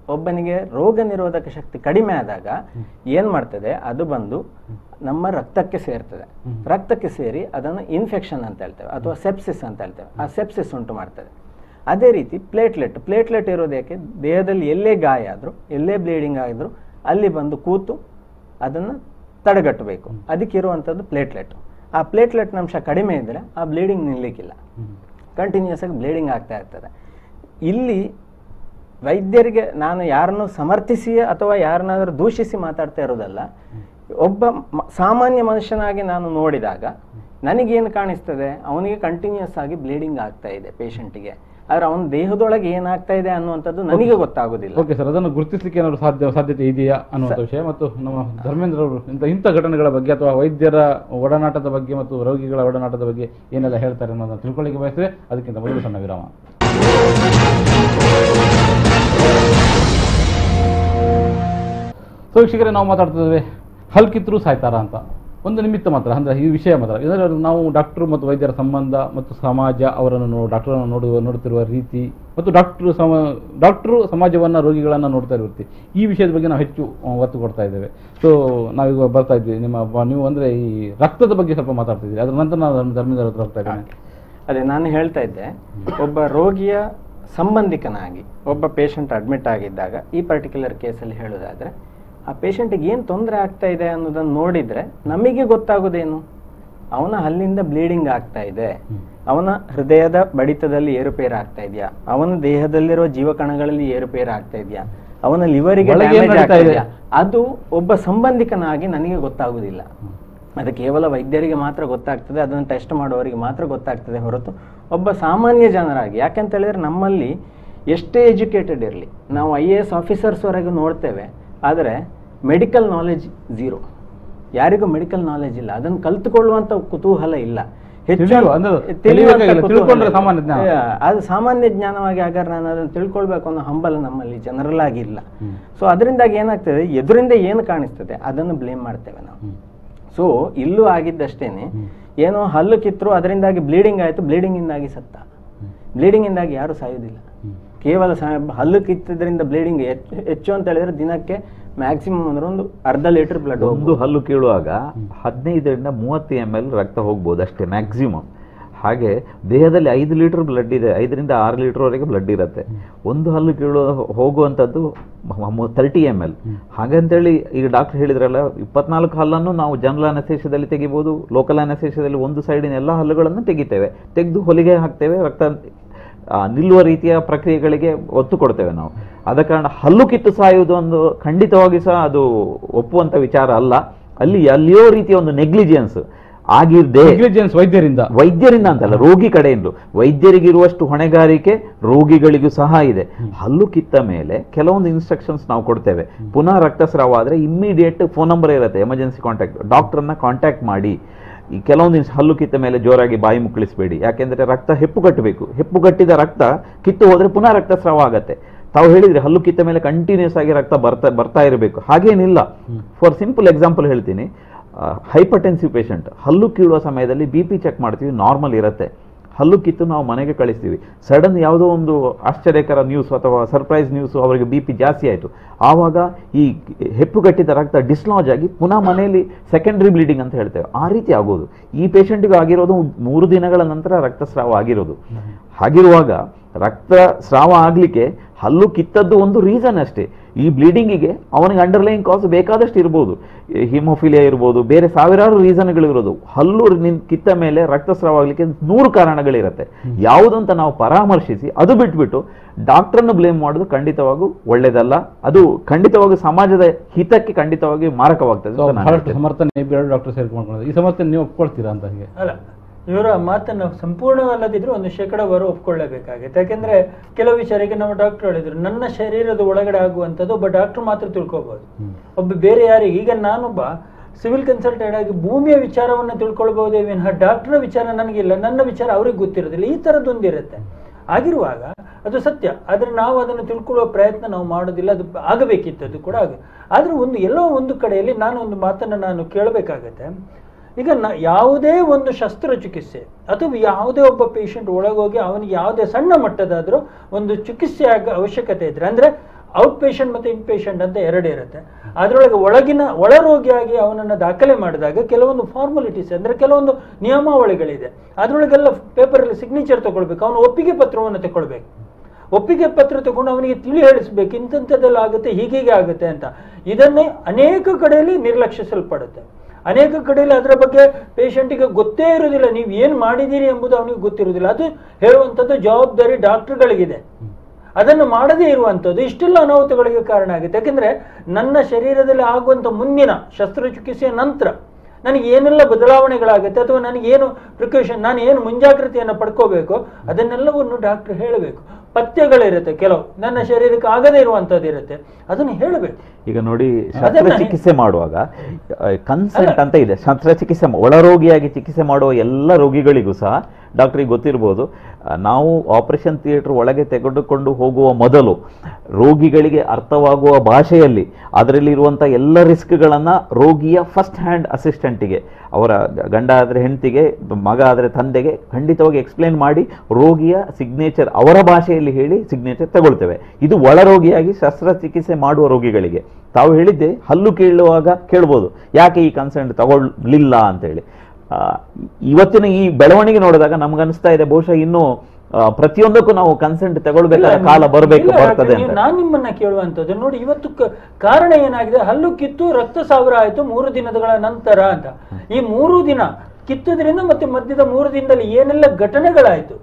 ಒಬ್ಬನಿಗೆ ರೋಗ ನಿರೋಧಕ ಶಕ್ತಿ ಕಡಿಮೆ ಆದಾಗ ಏನ್ ಮಾಡ್ತದೆ ಅದು ಬಂದು ನಮ್ಮ ರಕ್ತಕ್ಕೆ ಸೇರ್ತದೆ ರಕ್ತಕ್ಕೆ ಸೇರಿ ಅದನ್ನು ಇನ್ಫೆಕ್ಷನ್ ಅಂತ ಹೇಳ್ತೇವೆ ಅಥವಾ ಸೆಪ್ಸಿಸ್ ಅಂತ ಹೇಳ್ತೇವೆ ಆ ಸೆಪ್ಸಿಸ್ ಉಂಟು ಮಾಡ್ತದೆ ಅದೇ ರೀತಿ ಪ್ಲೇಟ್ಲೆಟ್ ಪ್ಲೇಟ್ಲೆಟ್ ಇರೋದಕ್ಕೆ ದೇಹದಲ್ಲಿ ಎಲ್ಲೇ ಗಾಯ ಆದರೂ ಎಲ್ಲೇ ಬ್ಲೀಡಿಂಗ್ ಆಗಿದ್ರು ಅಲ್ಲಿ ಬಂದು ಕೂತು ಅದನ್ನು ತಡೆಗಟ್ಟಬೇಕು ಅದಕ್ಕಿರುವಂಥದ್ದು ಪ್ಲೇಟ್ಲೆಟ್ ಆ ಪ್ಲೇಟ್ಲೆಟ್ ಅಂಶ ಕಡಿಮೆ ಇದ್ದರೆ ಆ ಬ್ಲೀಡಿಂಗ್ ನಿಲ್ಲಕ್ಕಿಲ್ಲ ಕಂಟಿನ್ಯೂಸ್ ಆಗಿ ಬ್ಲೀಡಿಂಗ್ ಆಗ್ತಾ ಇರ್ತದೆ ಇಲ್ಲಿ ವೈದ್ಯರಿಗೆ ನಾನು ಯಾರನ್ನು ಸಮರ್ಥಿಸಿ ಅಥವಾ ಯಾರನ್ನಾದ್ರೂ ದೂಷಿಸಿ ಮಾತಾಡ್ತಾ ಇರೋದಲ್ಲ ಒಬ್ಬ ಮ- ಸಾಮಾನ್ಯ ಮನುಷ್ಯನಾಗಿ ನಾನು ನೋಡಿದಾಗ ನನಗೇನು ಕಾಣಿಸ್ತದೆ ಅವನಿಗೆ ಕಂಟಿನ್ಯೂಸ್ ಆಗಿ ಬ್ಲೀಡಿಂಗ್ ಆಗ್ತಾ ಇದೆ ಪೇಷಂಟಿಗೆ ಆದ್ರೆ ಅವನ ದೇಹದೊಳಗೆ ಏನಾಗ್ತಾ ಇದೆ ಅನ್ನುವಂಥದ್ದು ನನಗೆ ಗೊತ್ತಾಗೋದಿಲ್ಲ ಓಕೆ ಸರ್ ಅದನ್ನು ಗುರುತಿಸಲಿಕ್ಕೆ ಏನಾದ್ರು ಸಾಧ್ಯ ಸಾಧ್ಯತೆ ಇದೆಯಾ ಅನ್ನುವಂಥ ವಿಷಯ ಮತ್ತು ನಮ್ಮ ಧರ್ಮೇಂದ್ರ ಅವರು ಇಂಥ ಇಂಥ ಘಟನೆಗಳ ಬಗ್ಗೆ ಅಥವಾ ವೈದ್ಯರ ಒಡನಾಟದ ಬಗ್ಗೆ ಮತ್ತು ರೋಗಿಗಳ ಒಡನಾಟದ ಬಗ್ಗೆ ಏನೆಲ್ಲ ಹೇಳ್ತಾರೆ ಅನ್ನೋದನ್ನು ತಿಳ್ಕೊಳ್ಳಿಕ್ಕೆ ಬಯಸ್ತೇವೆ ಅದಕ್ಕಿಂತ ಮೊದಲು ಸಣ್ಣ ವಿರಾಮ ಸೊ ವೀಕ್ಷಕರೇ ನಾವು ಮಾತಾಡ್ತಿದ್ದೇವೆ ಹಲ್ಕಿತ್ರು ಸಾಯ್ತಾರ ಅಂತ ಒಂದು ನಿಮಿತ್ತ ಮಾತ್ರ ಅಂದ್ರೆ ಈ ವಿಷಯ ಮಾತ್ರ ಇದರಲ್ಲಿ ನಾವು ಡಾಕ್ಟರ್ ಮತ್ತು ವೈದ್ಯರ ಸಂಬಂಧ ಮತ್ತು ಸಮಾಜ ಅವರನ್ನು ನೋ ಡಾಕ್ಟರನ್ನು ನೋಡುವ ನೋಡುತ್ತಿರುವ ರೀತಿ ಮತ್ತು ಡಾಕ್ಟರ್ ಸಮ ಡಾಕ್ಟರು ಸಮಾಜವನ್ನು ರೋಗಿಗಳನ್ನು ನೋಡ್ತಾ ಇರ್ತಿ ಈ ವಿಷಯದ ಬಗ್ಗೆ ನಾವು ಹೆಚ್ಚು ಆ, ಒತ್ತು ಕೊಡ್ತಾ ಇದ್ದೇವೆ ಸೊ ನಾವೀಗ ಬರ್ತಾ ಇದ್ವಿ ನಿಮ್ಮ ಬ- ನೀವು ಅಂದರೆ ಈ ರಕ್ತದ ಬಗ್ಗೆ ಸ್ವಲ್ಪ ಮಾತಾಡ್ತಿದ್ವಿ ಅದ್ರ ನಂತರ ನಾವು ಧರ್ಮ- ಧರ್ಮೇಂದ್ರ ಹತ್ರ ಹೋಗ್ತಾ ಇದ್ದೇನೆ ಅದೇ ನಾನು ಹೇಳ್ತಾ ಇದ್ದೆ ಒಬ್ಬ ರೋಗಿಯ ಸಂಬಂಧಿಕನಾಗಿ ಒಬ್ಬ ಪೇಷಂಟ್ ಅಡ್ಮಿಟ್ ಆಗಿದ್ದಾಗ ಈ ಪರ್ಟಿಕ್ಯುಲರ್ ಕೇಸಲ್ಲಿ ಹೇಳೋದಾದ್ರೆ ಆ ಪೇಷಂಟಿಗೆ ಏನು ತೊಂದರೆ ಆಗ್ತಾ ಇದೆ ಅನ್ನೋದನ್ನು ನೋಡಿದ್ರೆ ನಮಗೆ ಗೊತ್ತಾಗೋದೇನು ಅವನ ಹಲ್ಲಿಂದ ಬ್ಲೀಡಿಂಗ್ ಆಗ್ತಾ ಇದೆ ಅವನ ಹೃದಯದ ಬಡಿತದಲ್ಲಿ ಏರುಪೇರು ಆಗ್ತಾ ಇದೆಯಾ ಅವನ ದೇಹದಲ್ಲಿರುವ ಜೀವಕಣಗಳಲ್ಲಿ ಏರುಪೇರು ಆಗ್ತಾ ಇದೆಯಾ ಅವನ ಲಿವರಿಗೆ ಒಳಗೆ ಏನ್ ಡ್ಯಾಮೇಜ್ ನಡೀತಾ ಆಗ್ತಾ ಇದೆ? ಇದೆಯಾ ಅದು ಒಬ್ಬ ಸಂಬಂಧಿಕನಾಗಿ ನನಗೆ ಗೊತ್ತಾಗುವುದಿಲ್ಲ ಅದು ಕೇವಲ ವೈದ್ಯರಿಗೆ ಮಾತ್ರ ಗೊತ್ತಾಗ್ತದೆ ಅದನ್ನು ಟೆಸ್ಟ್ ಮಾಡುವವರಿಗೆ ಮಾತ್ರ ಗೊತ್ತಾಗ್ತದೆ ಹೊರತು ಒಬ್ಬ ಸಾಮಾನ್ಯ ಜನರಾಗಿ ಯಾಕೆಂತ ಹೇಳಿದ್ರೆ ನಮ್ಮಲ್ಲಿ ಎಷ್ಟೇ ಎಜುಕೇಟೆಡ್ ಇರಲಿ ನಾವು ಐ ಎ ಎಸ್ ಆಫೀಸರ್ಸ್ವರೆಗೂ ನೋಡ್ತೇವೆ ಆದರೆ ಮೆಡಿಕಲ್ ನಾಲೆಜ್ ಝೀರೋ ಯಾರಿಗೂ ಮೆಡಿಕಲ್ ನಾಲೆಜ್ ಇಲ್ಲ ಅದನ್ನು ಕಲ್ತುಕೊಳ್ಳುವಂಥ ಕುತೂಹಲ ಇಲ್ಲ ತಿಳಿಯುವ, ಅಂದ್ರೆ ತಿಳಿಯುವಂಥ ತಿಳಿಬೇಕಾಗಿಲ್ಲ, ಕುತೂಹಲ ತಿಳ್ಕೊಂಡ್ರೆ ಇಲ್ಲ. ಸಾಮಾನ್ಯ ಜ್ಞಾನ. ಯಾ, ಅದು ಸಾಮಾನ್ಯ ಜ್ಞಾನವಾಗಿ ಹಾಗಾದ್ರೆ ನಾನು ಅದನ್ನು ತಿಳ್ಕೊಳ್ಬೇಕು ಅನ್ನೋ ಹಂಬಲ ನಮ್ಮಲ್ಲಿ ಜನರಲ್ ಆಗಿಲ್ಲ ಸೊ ಅದರಿಂದಾಗಿ ಏನಾಗ್ತದೆ ಎದುರಿಂದ ಏನು ಕಾಣಿಸ್ತದೆ ಅದನ್ನು ಬ್ಲೇಮ್ ಮಾಡ್ತೇವೆ ನಾವು ಸೊ ಇಲ್ಲೂ ಆಗಿದ್ದಷ್ಟೇನೆ ಏನೋ ಹಲ್ಲು ಕಿತ್ತರು ಅದರಿಂದಾಗಿ ಬ್ಲೀಡಿಂಗ್ ಆಯಿತು ಬ್ಲೀಡಿಂಗಿಂದಾಗಿ ಸತ್ತ ಬ್ಲೀಡಿಂಗಿಂದಾಗಿ ಯಾರು ಸಾಯೋದಿಲ್ಲ ಕೇವಲ ಸ- ಹಲ್ಲು ಕಿತ್ತದ್ರಿಂದ ಬ್ಲೀಡಿಂಗ್ ಹೆಚ್ಚು ಹೆಚ್ಚು ಅಂತ ಹೇಳಿದ್ರೆ ದಿನಕ್ಕೆ ಮ್ಯಾಕ್ಸಿಮಮ್ ಅಂದ್ರೆ ಒಂದು ಅರ್ಧ ಲೀಟರ್ ಬ್ಲಡ್ ಒಂದು ಹಲ್ಲು ಕೀಳುವಾಗ ಹದಿನೈದರಿಂದ ಮೂವತ್ತು ಎಮ್ ಎಲ್ ರಕ್ತ ಹೋಗ್ಬೋದು ಅಷ್ಟೇ ಮ್ಯಾಕ್ಸಿಮಮ್ ಹಾಗೆ ದೇಹದಲ್ಲಿ ಐದು ಲೀಟರ್ ಬ್ಲಡ್ ಇದೆ ಐದರಿಂದ ಆರು ಲೀಟರ್ವರೆಗೆ ಬ್ಲಡ್ ಇರುತ್ತೆ ಒಂದು ಹಲ್ಲು ಕೀಳು ಹೋಗುವಂಥದ್ದು ತರ್ಟಿ ಎಮ್ ಎಲ್ ಹಾಗಂತೇಳಿ ಈಗ ಡಾಕ್ಟರ್ ಹೇಳಿದ್ರಲ್ಲ ಇಪ್ಪತ್ನಾಲ್ಕು ಹಲ್ಲನ್ನು ನಾವು ಜನರಲ್ ಅನಸ್ತೇಷದಲ್ಲಿ ತೆಗಿಬೋದು ಲೋಕಲ್ ಅನಸ್ತೇಷದಲ್ಲಿ ಒಂದು ಸೈಡಿನ ಎಲ್ಲ ಹಲ್ಲುಗಳನ್ನು ತೆಗಿತೇವೆ ತೆಗೆದು ಹೊಲಿಗೆ ಹಾಕ್ತೇವೆ ರಕ್ತ ಆ, ನಿಲ್ಲುವ ರೀತಿಯ ಪ್ರಕ್ರಿಯೆಗಳಿಗೆ ಒತ್ತು ಕೊಡ್ತೇವೆ ನಾವು ಆದ ಕಾರಣ ಹಲ್ಲು ಕಿತ್ತು ಸಾಯುವುದು ಒಂದು ಖಂಡಿತವಾಗಿ ಸಹ ಅದು ಒಪ್ಪುವಂತ ವಿಚಾರ ಅಲ್ಲ ಅಲ್ಲಿ ಎಲ್ಲಿಯೋ ರೀತಿಯ ಒಂದು ನೆಗ್ಲಿಜಿಯನ್ಸ್ ಆಗಿರ್ದೆ ನೆಗ್ಲಿಜೆನ್ಸ್ ವೈದ್ಯರಿಂದ ವೈದ್ಯರಿಂದ ಅಂತಲ್ಲ ರೋಗಿ ಕಡೆಯಿಂದ ವೈದ್ಯರಿಗಿರುವಷ್ಟು ಹೊಣೆಗಾರಿಕೆ ರೋಗಿಗಳಿಗೂ ಸಹ ಇದೆ ಹಲ್ಲು ಕಿತ್ತ ಮೇಲೆ ಕೆಲವೊಂದು ಇನ್ಸ್ಟ್ರಕ್ಷನ್ಸ್ ನಾವು ಕೊಡ್ತೇವೆ ಪುನಃ ರಕ್ತಸ್ರಾವ ಆದ್ರೆ ಇಮ್ಮಿಡಿಯೇಟ್ ಫೋನ್ ನಂಬರ್ ಇರುತ್ತೆ ಎಮರ್ಜೆನ್ಸಿ ಕಾಂಟ್ಯಾಕ್ಟ್ ಡಾಕ್ಟರ್ನ ಕಾಂಟ್ಯಾಕ್ಟ್ ಮಾಡಿ ಈ ಕೆಲವೊಂದು ಇನ್ಸ್- ಹಲ್ಲು ಕಿತ್ತ ಮೇಲೆ ಜೋರಾಗಿ ಬಾಯಿ ಮುಕ್ಕಳಿಸಬೇಡಿ ಯಾಕೆಂದ್ರೆ ರಕ್ತ ಹೆಪ್ಪು ಕಟ್ಟಬೇಕು ಹೆಪ್ಪು ಕಟ್ಟಿದ ರಕ್ತ ಕಿತ್ತು ಹೋದ್ರೆ ಪುನಃ ರಕ್ತಸ್ರಾವ ಆಗತ್ತೆ ತಾವು ಹೇಳಿದ್ರೆ ಹಲ್ಲು ಕಿತ್ತ ಮೇಲೆ ಕಂಟಿನ್ಯೂಸ್ ಆಗಿ ರಕ್ತ ಬರ್ತಾ ಬರ್ತಾ ಇರಬೇಕು ಹಾಗೇನಿಲ್ಲ ಫಾರ್ ಸಿಂಪಲ್ ಎಕ್ಸಾಂಪಲ್ ಹೇಳ್ತೀನಿ ಹೈಪರ್ಟೆನ್ಸಿವ್ ಪೇಷಂಟ್ ಹಲ್ಲು ಕೀಳುವ ಸಮಯದಲ್ಲಿ ಬಿ ಪಿ ಚೆಕ್ ಮಾಡ್ತೀವಿ ನಾರ್ಮಲ್ ಇರುತ್ತೆ ಹಲ್ಲು ಕಿತ್ತು ನಾವು ಮನೆಗೆ ಕಳಿಸ್ತೀವಿ ಸಡನ್ ಯಾವುದೋ ಒಂದು ಆಶ್ಚರ್ಯಕರ ನ್ಯೂಸ್ ಅಥವಾ ಸರ್ಪ್ರೈಸ್ ನ್ಯೂಸ್ ಅವರಿಗೆ ಬಿ ಪಿ ಜಾಸ್ತಿ ಆಯಿತು ಆವಾಗ ಈ ಹೆಪ್ಪುಗಟ್ಟಿದ ರಕ್ತ ಡಿಸ್ಲಾಜ್ ಆಗಿ ಪುನಃ ಮನೆಯಲ್ಲಿ ಸೆಕೆಂಡ್ರಿ ಬ್ಲೀಡಿಂಗ್ ಅಂತ ಹೇಳ್ತೇವೆ ಆ ರೀತಿ ಆಗೋದು ಈ ಪೇಷಂಟಿಗೆ ಆಗಿರೋದು ಮೂರು ದಿನಗಳ ನಂತರ ರಕ್ತಸ್ರಾವ ಆಗಿರೋದು ಹಾಗಿರುವಾಗ ರಕ್ತ ಸ್ರಾವ ಆಗಲಿಕ್ಕೆ ಹಲ್ಲು ಕಿತ್ತದ್ದು ಒಂದು ರೀಸನ್ ಅಷ್ಟೇ ಈ ಬ್ಲೀಡಿಂಗಿಗೆ ಅವನಿಗೆ ಅಂಡರ್ಲೈನ್ ಕಾಸ್ ಬೇಕಾದಷ್ಟು ಇರ್ಬೋದು ಹಿಮೋಫಿಲಿಯಾ ಇರ್ಬೋದು ಬೇರೆ ಸಾವಿರಾರು ರೀಸನ್ಗಳಿರೋದು ಹಲ್ಲು ನಿನ್ ಕಿತ್ತ ಮೇಲೆ ರಕ್ತಸ್ರಾವ ಆಗಲಿಕ್ಕೆ ನೂರು ಕಾರಣಗಳಿರುತ್ತೆ ಯಾವುದು ಅಂತ ನಾವು ಪರಾಮರ್ಶಿಸಿ ಅದು ಬಿಟ್ಬಿಟ್ಟು ಡಾಕ್ಟರ್ನ ಬ್ಲೇಮ್ ಮಾಡೋದು ಖಂಡಿತವಾಗೂ ಒಳ್ಳೇದಲ್ಲ ಅದು ಖಂಡಿತವಾಗಿ ಸಮಾಜದ ಹಿತಕ್ಕೆ ಖಂಡಿತವಾಗಿ ಮಾರಕವಾಗ್ತದೆ ಸೊ ಅಂತ ನಾನು ಬಹಳಷ್ಟು ಹೇಳ್ತೇನೆ. ಸಮರ್ಥನೆ ಇಬ್ಬರು ಡಾಕ್ಟರ್ ಸೇರ್ಕೊಂಡು ಈ ಸಮರ್ಥನೆ ನೀವು ಒಪ್ಕೊಳ್ತೀರಾ ಅಂತ ಹೀಗೆ ಅಲ್ಲ ಇವರ ಮಾತನ್ನು ಸಂಪೂರ್ಣವಲ್ಲದಿದ್ರು ಒಂದು ಶೇಕಡವಾರು ಒಪ್ಕೊಳ್ಳೇಬೇಕಾಗುತ್ತೆ ಯಾಕೆಂದ್ರೆ ಕೆಲವು ವಿಚಾರಕ್ಕೆ ನಮ್ಮ ಡಾಕ್ಟರ್ ಹೇಳಿದ್ರು ನನ್ನ ಶರೀರದ ಒಳಗಡೆ ಆಗುವಂಥದ್ದು ಒಬ್ಬ ಡಾಕ್ಟರ್ ಮಾತ್ರ ತಿಳ್ಕೊಬಹುದು ಒಬ್ಬ ಬೇರೆ ಯಾರಿಗೆ ಈಗ ನಾನೊಬ್ಬ ಸಿವಿಲ್ ಕನ್ಸಲ್ಟೆಂಟ್ ಆಗಿ ಭೂಮಿಯ ವಿಚಾರವನ್ನು ತಿಳ್ಕೊಳ್ಬಹುದೇ ವಿನಃ ಡಾಕ್ಟರ್ ವಿಚಾರ ನನಗಿಲ್ಲ ನನ್ನ ವಿಚಾರ ಅವ್ರಿಗೆ ಗೊತ್ತಿರೋದಿಲ್ಲ ಈ ಥರದ್ದೊಂದಿರುತ್ತೆ ಆಗಿರುವಾಗ ಅದು ಸತ್ಯ ಆದರೆ ನಾವು ಅದನ್ನು ತಿಳ್ಕೊಳ್ಳುವ ಪ್ರಯತ್ನ ನಾವು ಮಾಡೋದಿಲ್ಲ ಅದು ಆಗಬೇಕಿತ್ತು ಅದು ಕೂಡ ಆಗ ಆದರೆ ಒಂದು ಎಲ್ಲೋ ಒಂದು ಕಡೆಯಲ್ಲಿ ನಾನು ಒಂದು ಮಾತನ್ನು ನಾನು ಕೇಳಬೇಕಾಗತ್ತೆ ಈಗ ನ ಯಾವುದೇ ಒಂದು ಶಸ್ತ್ರಚಿಕಿತ್ಸೆ ಅಥವಾ ಯಾವುದೇ ಒಬ್ಬ ಪೇಷಂಟ್ ಒಳಗೋಗಿ ಅವನಿಗೆ ಯಾವುದೇ ಸಣ್ಣ ಮಟ್ಟದಾದರೂ ಒಂದು ಚಿಕಿತ್ಸೆ ಆಗ ಅವಶ್ಯಕತೆ ಇದ್ರೆ ಅಂದರೆ ಔಟ್ ಪೇಷಂಟ್ ಮತ್ತು ಇನ್ ಪೇಷಂಟ್ ಅಂತ ಎರಡು ಇರುತ್ತೆ ಅದರೊಳಗೆ ಒಳಗಿನ ಒಳರೋಗಿಯಾಗಿ ಅವನನ್ನು ದಾಖಲೆ ಮಾಡಿದಾಗ ಕೆಲವೊಂದು ಫಾರ್ಮಾಲಿಟೀಸ್ ಅಂದರೆ ಕೆಲವೊಂದು ನಿಯಮಾವಳಿಗಳಿದೆ ಅದರೊಳಗೆಲ್ಲ ಪೇಪರಲ್ಲಿ ಸಿಗ್ನೇಚರ್ ತಗೊಳ್ಬೇಕು ಅವನು ಒಪ್ಪಿಗೆ ಪತ್ರವನ್ನು ತಗೊಳ್ಬೇಕು ಒಪ್ಪಿಗೆ ಪತ್ರ ತಗೊಂಡು ಅವನಿಗೆ ತಿಳಿ ಹೇಳಿಸ್ಬೇಕು ಇಂಥಂಥದ್ದೆಲ್ಲ ಆಗುತ್ತೆ ಹೀಗೀಗೆ ಆಗುತ್ತೆ ಅಂತ ಇದನ್ನೇ ಅನೇಕ ಕಡೆಯಲ್ಲಿ ನಿರ್ಲಕ್ಷಿಸಲ್ಪಡುತ್ತೆ ಅನೇಕ ಕಡೆಯಲ್ಲಿ ಅದರ ಬಗ್ಗೆ ಪೇಷಂಟಿಗೆ ಗೊತ್ತೇ ಇರೋದಿಲ್ಲ ನೀವು ಏನು ಮಾಡಿದ್ದೀರಿ ಎಂಬುದು ಅವನಿಗೆ ಗೊತ್ತಿರೋದಿಲ್ಲ ಅದು ಹೇಳುವಂಥದ್ದು ಜವಾಬ್ದಾರಿ ಡಾಕ್ಟರ್ಗಳಿಗಿದೆ ಅದನ್ನು ಮಾಡದೇ ಇರುವಂಥದ್ದು ಇಷ್ಟೆಲ್ಲ ಅನಾಹುತಗಳಿಗೆ ಕಾರಣ ಆಗುತ್ತೆ ಯಾಕೆಂದ್ರೆ ನನ್ನ ಶರೀರದಲ್ಲಿ ಆಗುವಂಥ ಮುಂದಿನ ಶಸ್ತ್ರಚಿಕಿತ್ಸೆಯ ನಂತರ ನನಗೆ ಏನೆಲ್ಲ ಬದಲಾವಣೆಗಳಾಗುತ್ತೆ ಅಥವಾ ನನಗೇನು ಪ್ರಿಕಾಷನ್ ನಾನು ಏನು ಮುಂಜಾಗ್ರತೆಯನ್ನು ಪಡ್ಕೋಬೇಕು ಅದನ್ನೆಲ್ಲವನ್ನು ಡಾಕ್ಟರ್ ಹೇಳಬೇಕು ಪಥ್ಯಗಳಿರುತ್ತೆ ಕೆಲವು ನನ್ನ ಶರೀರಕ್ಕೆ ಆಗದೇ ಇರುವಂಥದ್ದು ಇರುತ್ತೆ ಅದನ್ನು ಹೇಳಬೇಕು ಈಗ ನೋಡಿ ಅದನ್ನ- ಶಸ್ತ್ರಚಿಕಿತ್ಸೆ ಮಾಡುವಾಗ ಕನ್ಸೆಂಟ್ ಅಂತ ಇದೆ ಶಸ್ತ್ರಚಿಕಿತ್ಸೆ ಮಾ- ಒಳರೋಗಿಯಾಗಿ ಚಿಕಿತ್ಸೆ ಮಾಡುವ ಎಲ್ಲ ರೋಗಿಗಳಿಗೂ ಸಹ ಡಾಕ್ಟ್ರಿಗೆ ಗೊತ್ತಿರ್ಬೋದು ಆ, ನಾವು ಆಪರೇಷನ್ ಥಿಯೇಟರ್ ಒಳಗೆ ತೆಗೆದುಕೊಂಡು ಹೋಗುವ ಮೊದಲು ರೋಗಿಗಳಿಗೆ ಅರ್ಥವಾಗುವ ಭಾಷೆಯಲ್ಲಿ ಅದರಲ್ಲಿರುವಂಥ ಎಲ್ಲ ರಿಸ್ಕ್ಗಳನ್ನು ರೋಗಿಯ ಫಸ್ಟ್ ಹ್ಯಾಂಡ್ ಅಸಿಸ್ಟೆಂಟಿಗೆ ಅವರ ಗಂಡ ಆದರೆ ಹೆಂಡತಿಗೆ ಮಗ ಆದರೆ ತಂದೆಗೆ ಖಂಡಿತವಾಗಿ ಎಕ್ಸ್ಪ್ಲೇನ್ ಮಾಡಿ ರೋಗಿಯ ಸಿಗ್ನೇಚರ್ ಅವರ ಭಾಷೆಯಲ್ಲಿ ಹೇಳಿ ಸಿಗ್ನೇಚರ್ ತಗೊಳ್ತೇವೆ ಇದು ಒಳರೋಗಿಯಾಗಿ ಶಸ್ತ್ರಚಿಕಿತ್ಸೆ ಮಾಡುವ ರೋಗಿಗಳಿಗೆ ತಾವು ಹೇಳಿದ್ದೆ ಹಲ್ಲು ಕೇಳುವಾಗ ಕೇಳ್ಬೋದು ಯಾಕೆ ಈ ಕನ್ಸರ್ಟ್ ತಗೊಳ್ಳಿಲ್ಲ ಅಂತೇಳಿ ಆ, ಇವತ್ತಿನ ಈ ಬೆಳವಣಿಗೆ ನೋಡಿದಾಗ ನಮ್ಗನ್ನಿಸ್ತಾ ಇದೆ ಬಹುಶಃ ಇನ್ನು ಆ, ಪ್ರತಿಯೊಂದಕ್ಕೂ ನಾವು ಕನ್ಸೆಂಟ್ ತಗೊಳ್ಬೇಕಾದ ಇಲ್ಲ, ಕಾಲ ಬರಬೇಕು ಇಲ್ಲ, ಬರ್ತದೆ ನೀವು- ಅಂತ ನಾನು ನಿಮ್ಮನ್ನ ಕೇಳುವಂತದ್ದು ನೋಡಿ ಇವತ್ತು ಕ- ಕಾರಣ ಏನಾಗಿದೆ ಹಲ್ಲು ಕಿತ್ತು ರಕ್ತ ಸಾವಿರ ಆಯ್ತು ಮೂರು ದಿನಗಳ ನಂತರ ಅಂತ ಈ ಮೂರು ದಿನ ಕಿತ್ತದ್ರಿಂದ ಮತ್ತೆ ಮಧ್ಯದ ಮೂರು ದಿನದಲ್ಲಿ ಏನೆಲ್ಲ ಘಟನೆಗಳಾಯ್ತು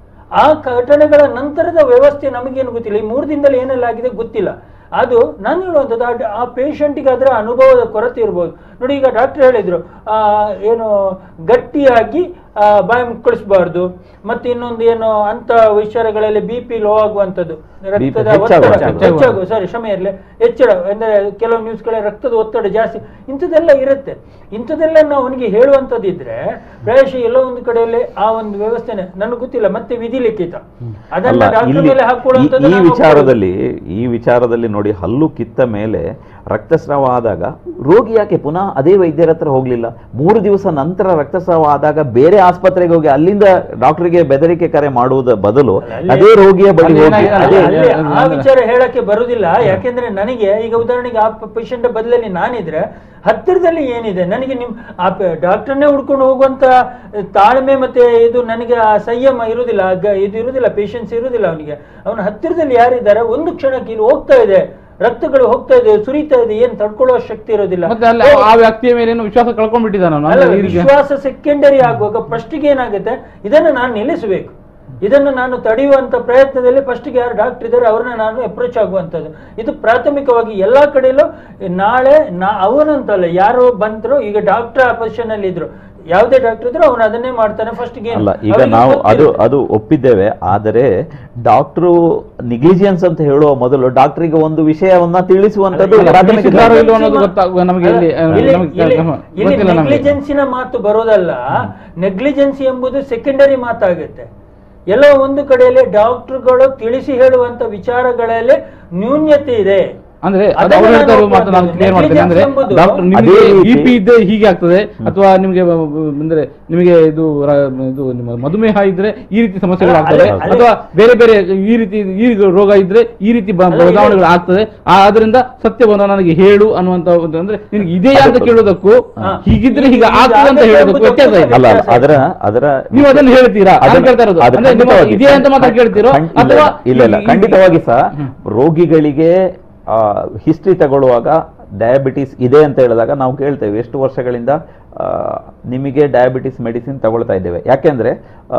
ಆ ಘಟನೆಗಳ ನಂತರದ ವ್ಯವಸ್ಥೆ ನಮಗೇನು ಗೊತ್ತಿಲ್ಲ ಈ ಮೂರು ದಿನದಲ್ಲಿ ಏನೆಲ್ಲ ಆಗಿದೆ ಗೊತ್ತಿಲ್ಲ ಅದು ನಾನು ಹೇಳುವಂಥದ್ದು ಆ ಡ- ಆ ಪೇಷಂಟಿಗೆ ಅದರ ಅನುಭವದ ಕೊರತೆ ಇರ್ಬೋದು ನೋಡಿ ಈಗ ಡಾಕ್ಟರ್ ಹೇಳಿದ್ರು ಆ, ಏನು ಗಟ್ಟಿಯಾಗಿ ಆ, ಬಾಯಿ ಮುಕ್ಕಳಿಸಬಾರ್ದು ಮತ್ತೆ ಇನ್ನೊಂದು ಏನು ಅಂತ ವಿಚಾರಗಳಲ್ಲಿ ಬಿ ಪಿ ಲೋ ಆಗುವಂಥದ್ದು ರಕ್ತದ ಹೆಚ್ಚಾಗುವ- ಒತ್ತಡ ಹೆಚ್ಚಾಗುವ. ಹೆಚ್ಚಾಗುವ ಸಾರಿ ಕ್ಷಮೆ ಇರಲಿ ಹೆಚ್ಚಳ ಅಂದ್ರೆ ಕೆಲವು ನ್ಯೂಸ್ಗಳ ರಕ್ತದ ಒತ್ತಡ ಜಾಸ್ತಿ ಇಂಥದ್ದೆಲ್ಲ ಇರುತ್ತೆ ಇಂಥದ್ದೆಲ್ಲ ನಾವು ಅವನಿಗೆ ಹೇಳುವಂಥದ್ದು ಇದ್ರೆ ಪ್ರಾಯಶಃ ಎಲ್ಲೋ ಒಂದು ಕಡೆಯಲ್ಲಿ ಆ ಒಂದು ವ್ಯವಸ್ಥೆನೆ ನನಗೆ ಗೊತ್ತಿಲ್ಲ ಮತ್ತೆ ವಿಧಿ ಲಿಖಿತ ಅದನ್ನ ಅಲ್ಲ ಡಾಕ್ಟರ್ ಇಲ್ಲಿ ಮೇಲೆ ಹಾಕೊಳ್ಳುವಂಥದ್ದು ಈ- ಈ ನಾನು ವಿಚಾರದಲ್ಲಿ ಈ ವಿಚಾರದಲ್ಲಿ ನೋಡಿ ಹಲ್ಲು ಕಿತ್ತ ಮೇಲೆ ರಕ್ತಸ್ರಾವ ಆದಾಗ ರೋಗಿ ಯಾಕೆ ಪುನಃ ಅದೇ ವೈದ್ಯರ ಹತ್ರ ಹೋಗ್ಲಿಲ್ಲ ಮೂರು ದಿವಸ ನಂತರ ರಕ್ತಸ್ರಾವ ಆದಾಗ ಬೇರೆ ಆಸ್ಪತ್ರೆಗೆ ಹೋಗಿ ಅಲ್ಲಿಂದ ಡಾಕ್ಟರ್ಗೆ ಬೆದರಿಕೆ ಕರೆ ಮಾಡುವುದ ಬದಲು ಅಲ್ಲಿ- ಅದೇ ರೋಗಿಯ ಬಳಿ ಅಲ್ಲಿ ಹೋಗಿ ಏನಾಗಿದೆ ಅಲ್ಲಿ- ಅದೇ ಅದೇ- ಅಲ್ಲಿ ಆ ವಿಚಾರ ಹೇಳಕ್ಕೆ ಬರುದಿಲ್ಲ ಯಾಕೆಂದ್ರೆ ನನಗೆ ಈಗ ಉದಾಹರಣೆಗೆ ಆ ಪೇಷಂಟ್ ಬದಲಲ್ಲಿ ನಾನಿದ್ರೆ ಹತ್ತಿರದಲ್ಲಿ ಏನಿದೆ ನನಗೆ ನಿಮ್ ಆ ಡಾಕ್ಟರ್ನೇ ಹುಡ್ಕೊಂಡು ಹೋಗುವಂತ ತಾಳ್ಮೆ ಮತ್ತೆ ಇದು ನನಗೆ ಆ ಸಂಯಮ ಇರುವುದಿಲ್ಲ ಆ ಗ- ಇದು ಇರುವುದಿಲ್ಲ ಪೇಷನ್ಸ್ ಇರುವುದಿಲ್ಲ ಅವನಿಗೆ ಅವನ ಹತ್ತಿರದಲ್ಲಿ ಯಾರಿದ್ದಾರೆ ಒಂದು ಕ್ಷಣಕ್ಕೆ ಇಲ್ಲಿ ಹೋಗ್ತಾ ಇದೆ ರಕ್ತಗಳು ಹೋಗ್ತಾ ಇದೆ ಸುರಿತಾ ಇದೆ ಏನ್ ತಡ್ಕೊಳ್ಳುವ ಶಕ್ತಿ ಇರೋದಿಲ್ಲ ಮತ್ತೆ ಅಲ್ಲಿ ಆ ವ್ಯಕ್ತಿಯ ಮೇಲೆ ಏನು ವಿಶ್ವಾಸ ಕಳ್ಕೊಂಡ್ಬಿಟ್ಟಿದ್ದಾನ ಅವನು. ಅಲ್ಲ, ಅಂದ್ರೆ ಈ ರೀತಿ- ವಿಶ್ವಾಸ ಸೆಕೆಂಡರಿ ಆಗುವಾಗ ಫಸ್ಟಿಗೆ ಏನಾಗುತ್ತೆ ಇದನ್ನು ನಾನು ನಿಲ್ಲಿಸಬೇಕು ಇದನ್ನು ನಾನು ತಡೆಯುವಂತ ಪ್ರಯತ್ನದಲ್ಲಿ ಫಸ್ಟಿಗೆ ಯಾರು ಡಾಕ್ಟರ್ ಇದ್ದಾರೆ ಅವ್ರನ್ನ ನಾನು ಅಪ್ರೋಚ್ ಆಗುವಂಥದ್ದು ಇದು ಪ್ರಾಥಮಿಕವಾಗಿ ಎಲ್ಲಾ ಕಡೆಯಲ್ಲೂ ನಾಳೆ ನಾ ಅವನಂತಲ್ಲ ಯಾರು ಬಂದ್ರು ಈಗ ಡಾಕ್ಟರ್ ಆ ಪೊಸಿಷನ್ ಅಲ್ಲಿ ಇದ್ರು ಯಾವುದೇ ಡಾಕ್ಟರ್ ಇದ್ರು ಅವನು ಅದನ್ನೇ ಮಾಡ್ತಾನೆ ಫಸ್ಟ್ಗೆ ಅಲ್ಲ ಈಗ ನಾವು ಅದು ಅದು ಒಪ್ಪಿದ್ದೇವೆ ಆದರೆ ಡಾಕ್ಟ್ರು ನಿಗ್ಲಿಜಿಯನ್ಸ್ ಅಂತ ಹೇಳುವ ಮೊದಲು ಡಾಕ್ಟರಿಗೆ ಒಂದು ವಿಷಯವನ್ನ ತಿಳಿಸುವಂತದ್ದು ಅಲ್ಲ, ಪ್ರಾಥಮಿಕ ತಿಳಿಸಿದ್ದಾರೋ ಜವಾಬ್ದಾರಿ. ಇಲ್ವೋ ಅನ್ನೋದು ಗೊತ್ತಾಗ ನಮಗೆ ಇಲ್ಲಿ ಆ, ನಮಗೆ ಗೊತ್ತಿಲ್ಲ ನಮಗೆ ನೆಗ್ಲಿಜೆನ್ಸಿನ ಮಾತು ಬರೋದಲ್ಲ ನೆಗ್ಲಿಜೆನ್ಸಿ ಎಂಬುದು ಸೆಕೆಂಡರಿ ಮಾತಾಗುತ್ತೆ ಎಲ್ಲೋ ಒಂದು ಕಡೆಯಲ್ಲಿ ಡಾಕ್ಟರ್ಗಳು ತಿಳಿಸಿ ಹೇಳುವಂತ ವಿಚಾರಗಳಲ್ಲಿ ನ್ಯೂನ್ಯತೆ ಇದೆ ಅಂದ್ರೆ ಅದು ಅದನ್ನ ಅವ್ರು ಹೇಳ್ತಾ ನಾನು ಇರೋದು ಮಾತ್ರ ನಾನು ಒಪ್ಪುವಂಥದ್ದು. ಕ್ಲಿಯರ್ ಮಾಡ್ತೇನೆ ಅಂದ್ರೆ Negligence ಎಂಬುದು ಡಾಕ್ಟರ್ ಅದೇ ನಿಮಗೆ ರೀತಿ- ಬಿ ಪಿ ಇದ್ದೆ ಹೀಗೆ ಆಗ್ತದೆ ಅಥವಾ ನಿಮಗೆ ಬ- ಬ- ಅಂದ್ರೆ ನಿಮಗೆ ಇದು ರ- ಇದು ನಿಮ್ಮ ಮಧುಮೇಹ ಇದ್ರೆ ಈ ರೀತಿ ಸಮಸ್ಯೆಗಳಾಗ್ತದೆ ಅಲ್ಲ, ಅಲ್ಲ. ಅಥವಾ ಬೇರೆ ಬೇರೆ ಈ ರೀತಿ ಈ ರೋಗ ಇದ್ರೆ ಈ ರೀತಿ ಬ- ಅಲ್ಲ, ಇದು- ಬದಲಾವಣೆಗಳು ಆಗ್ತದೆ ಆದ್ರಿಂದ ಸತ್ಯವನ್ನು ನನಗೆ ಹೇಳು ಅನ್ನುವಂತ ಒಂದು ಅಂದ್ರೆ ನಿನ್ಗೆ ಇದೆಯಾ ಅಂತ ಕೇಳೋದಕ್ಕೂ ಹಾ. ಹೀಗಿದ್ರೆ ಹೀಗೆ ಇದು ಆಗ್ತದೆ ಅಂತ ಆಗತ್ತೆ ಹೇಳೋದಕ್ಕೂ ಎಂಬುದು ವ್ಯತ್ಯಾಸ ಇದೆ ಅಲ್ಲ ಅಲ್ಲ, ವ್ಯತ್ಯಾಸ ಅದರ ಅದರ ನೀವು ಅದನ್ನ ಹೇಳ್ತೀರಾ ನಾನು ಅದನ್ನ- ಕೇಳ್ತಾ ಇರೋದು ಅದು ಅಂದ್ರೆ ನಿಮ್ಮ ಖಂಡಿತವಾಗಿ. ಇದೆಯಾ ಅಂತ ಮಾತ್ರ ಕೇಳ್ತೀರೋ ಖಂಡ್- ಇಲ್ಲ, ಅಥವಾ ಇಲ್ಲ ಇಲ್ಲ ಈ- ಖಂಡಿತವಾಗಿ ಸಹ ರೋಗಿಗಳಿಗೆ ಹಿಸ್ಟ್ರಿ ತಗೊಳ್ಳುವಾಗ ಡಯಾಬಿಟಿಸ್ ಇದೆ ಅಂತ ಹೇಳಿದಾಗ ನಾವು ಕೇಳ್ತೇವೆ ಎಷ್ಟು ವರ್ಷಗಳಿಂದ ಆ, ನಿಮಗೆ ಡಯಾಬಿಟಿಸ್ ಮೆಡಿಸಿನ್ ತಗೊಳ್ತಾ ಇದ್ದೇವೆ ಯಾಕೆಂದ್ರೆ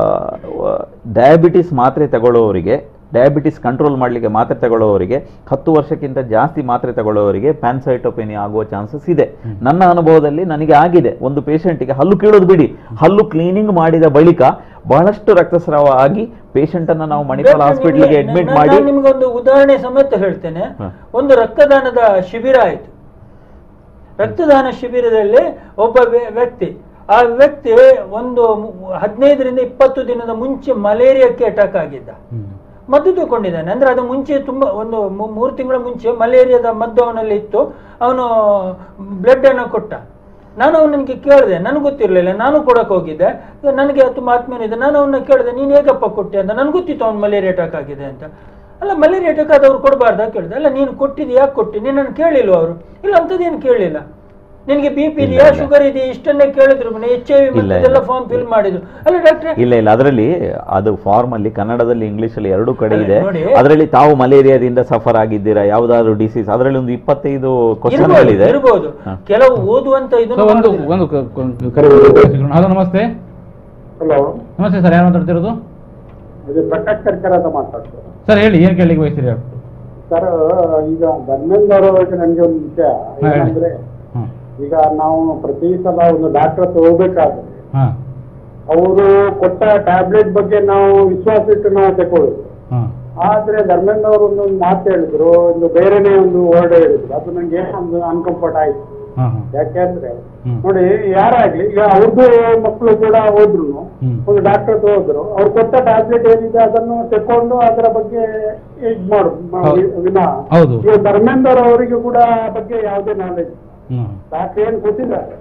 ಡಯಾಬಿಟಿಸ್ ಮಾತ್ರೆ ತಗೊಳ್ಳೋವರಿಗೆ ಡಯಾಬಿಟಿಸ್ ಕಂಟ್ರೋಲ್ ಮಾಡಲಿಕ್ಕೆ ಮಾತ್ರೆ ತಗೊಳ್ಳೋವರಿಗೆ ಹತ್ತು ವರ್ಷಕ್ಕಿಂತ ಜಾಸ್ತಿ ಮಾತ್ರೆ ತಗೊಳ್ಳೋವರಿಗೆ ಪ್ಯಾನ್ಸೈಟೋಪೆನಿ ಆಗುವ ಚಾನ್ಸಸ್ ಇದೆ ನನ್ನ ಅನುಭವದಲ್ಲಿ ನನಗೆ ಆಗಿದೆ ಒಂದು ಪೇಷಂಟಿಗೆ ಹಲ್ಲು ಕೀಳೋದು ಬಿಡಿ ಹಲ್ಲು ಕ್ಲೀನಿಂಗ್ ಮಾಡಿದ ಬಳಿಕ ಬಹಳಷ್ಟು ರಕ್ತಸ್ರಾವ ಆಗಿ ಪೇಷಂಟ್ ಅನ್ನ ನಾವು ಮಣಿಪಾಲ್ ಹಾಸ್ಪಿಟಲ್ಗೆ ಅಡ್ಮಿಟ್ ನಾನು- ಮಾಡಿ ನಾನು ನಿಮ್ಗೊಂದು ಉದಾಹರಣೆ ಸಮೇತ ಹೇಳ್ತೇನೆ ಹ. ಒಂದು ರಕ್ತದಾನದ ಶಿಬಿರ ಆಯಿತು ರಕ್ತದಾನ ಶಿಬಿರದಲ್ಲಿ ಒಬ್ಬ ವ್ಯ- ವ್ಯಕ್ತಿ ಆ ವ್ಯಕ್ತಿ ಒಂದು ಮು- ಹದಿನೈದರಿಂದ ಇಪ್ಪತ್ತು ದಿನದ ಮುಂಚೆ ಮಲೇರಿಯಾಕ್ಕೆ ಅಟ್ಯಾಕ್ ಆಗಿದ್ದ ಹ್ಮ್. ಮದ್ದು ತಗೊಂಡಿದ್ದಾನೆ ಅಂದ್ರೆ ಅದು ಮುಂಚೆ ತುಂಬಾ ಒಂದು ಮೂ- ಮೂರು ತಿಂಗಳ ಮುಂಚೆ ಮಲೇರಿಯಾದ ಮದ್ದು ಅವನಲ್ಲಿ ಇತ್ತು ಅವನು ಬ್ಲಡ್ ಅನ್ನು ಕೊಟ್ಟ ನಾನು ಅವನಿಗೆ ಕೇಳಿದೆ ನನಗೆ ಗೊತ್ತಿರಲಿಲ್ಲ ನಾನು ಕೊಡಕ್ಕೆ ಹೋಗಿದ್ದೆ ನನಗೆ ತುಂಬ ಆತ್ಮೀಯ ಇದೆ ನಾನು ಅವನ್ನ ಕೇಳಿದೆ ನೀನು ಹೇಗಪ್ಪ ಕೊಟ್ಟೆ ಅಂತ ನನಗೆ ಗೊತ್ತಿತ್ತು ಅವ್ನು ಮಲೇರಿಯಾ ಅಟ್ಯಾಕ್ ಆಗಿದೆ ಅಂತ ಅಲ್ಲ ಮಲೇರಿಯಾ ಟೀಕಾ ಅದವ್ರು ಕೊಡಬಾರ್ದಾ ಕೇಳಿದೆ ಅಲ್ಲ ನೀನು ಕೊಟ್ಟಿದ್ದು ಯಾಕೆ ಕೊಟ್ಟಿ ನಿನ್ನನ್ನು ಕೇಳಿಲ್ವ ಅವರು ಇಲ್ಲ ಅಂಥದ್ದೇನು ಕೇಳಿಲ್ಲ ನಿನಗೆ ಬಿ ಪಿ ಇದೆಯಾ ಇಲ್ಲ. ಶುಗರ್ ಇದೆಯಾ ಇಷ್ಟನ್ನೇ ಕೇಳಿದ್ರು ಎಚ್ ಐ ವಿ ಇಲ್ಲ, ಎಲ್ಲ ಇಲ್ಲ. ಫಾರ್ಮ್ ಫಿಲ್ ಮಾಡಿದ್ರು ಅಲ್ಲ ಡಾಕ್ಟ್ರೆ ಇಲ್ಲ ಇಲ್ಲ ಅದರಲ್ಲಿ ಅದು ಫಾರ್ಮ್ ಅಲ್ಲಿ ಕನ್ನಡದಲ್ಲಿ ಇಂಗ್ಲಿಷ್ ಅಲ್ಲಿ ಎರಡೂ ಕಡೆ ಅಲ್ಲ, ಇದೆ ನೋಡಿ. ಅದರಲ್ಲಿ ತಾವು ಮಲೇರಿಯಾದಿಂದ ಸಫರ್ ಆಗಿದ್ದೀರಾ ಯಾವ್ದಾದ್ರು ಡಿಸೀಸ್ ಅದರಲ್ಲಿ ಒಂದು ಇಪ್ಪತ್ತೈದು ಕ್ವಶನ್ ಇರ್ಬೋದು ಇದೆ ಇರ್ಬೋದು ಹಾ. ಕೆಲವು ಓದುವಂತ ಸೊ ಇದನ್ನು ಒಂದು ಮಾಡೋದಿಲ್ಲ. ಒಂದು ಕ- ಕ- ಕರೆ ಸಿಗೋಣ. ಹಲೋ ನಮಸ್ತೆ ಹಲೋ ನಮಸ್ತೆ ಸರ್ ಯಾರು ಮಾತಾಡ್ತಿರೋದು ಇದು ಪ್ರಕಾಶ್ ಕರ್ಕರ್ ಅಂತ ಮಾತಾಡ್ತಾರೆ ಸರ್ ಹೇಳಿ ಏನು ಕೇಳಲಿಕ್ಕೆ ಬಯಸ್ತೀರಿ ಹೇಳಿ ಸರ್ ಈಗ ಧರ್ಮೇಂದ್ರ ಅವರಿಗೆ ನನಗೆ ಒಂದು ವಿಷಯ ಹೇಳಿ. ಏನಂದ್ರೆ ಹಾಂ ಈಗ ನಾವು ಪ್ರತಿ ಸಲ ಒಂದು ಡಾಕ್ಟರ್ ಹತ್ರ ಹೋಗ್ಬೇಕಾದ್ರೆ ಹಾಂ ಅವರು ಕೊಟ್ಟ ಟ್ಯಾಬ್ಲೆಟ್ ಬಗ್ಗೆ ನಾವು ವಿಶ್ವಾಸ ಇಟ್ಟು ನಾವು ತಗೊಳ್ಳೋದು ಹಾಂ ಆದ್ರೆ ಧರ್ಮೇಂದ್ರ ಅವರು ಒಂದು ಮಾತು ಹೇಳಿದ್ರು ಒಂದು ಬೇರೆನೇ ಒಂದು ವರ್ಡ್ ಹೇಳಿದ್ರು ಅದು ನಂಗೆ ಏನೋ ಒಂದು ಅನ್ಕಂಫರ್ಟ್ ಆಯ್ತು ಹಾಂ ಹಾಂ ಯಾಕೆಂದ್ರೆ ಹ್ಮ್. ನೋಡಿ ಯಾರಾಗ್ಲಿ ಈಗ ಅವ್ರದ್ದು ಮಕ್ಕಳು ಕೂಡ ಹೋದ್ರು ಹ್ಮ್. ಒಂದು ಡಾಕ್ಟರ್ ಹತ್ರ ಹೋದ್ರು ಅವ್ರು ಕೊಟ್ಟ ಟ್ಯಾಬ್ಲೆಟ್ ಏನಿದೆ ಅದನ್ನು ತಕೊಂಡು ಅದರ ಬಗ್ಗೆ ಇದ್ ಮಾಡು ಮ- ಹೌದು. ವಿನಃ ಹೌದು. ಈಗ ಧರ್ಮೇಂದ್ರ ಅವರಿಗೆ ಕೂಡ ಆ ಬಗ್ಗೆ ಯಾವುದೇ ನಾಲೆಜ್ ಹ್ಞೂ ಡಾಕ್ಟರ್ ಏನ್ ಕೊಟ್ಟಿದ್ದಾರೆ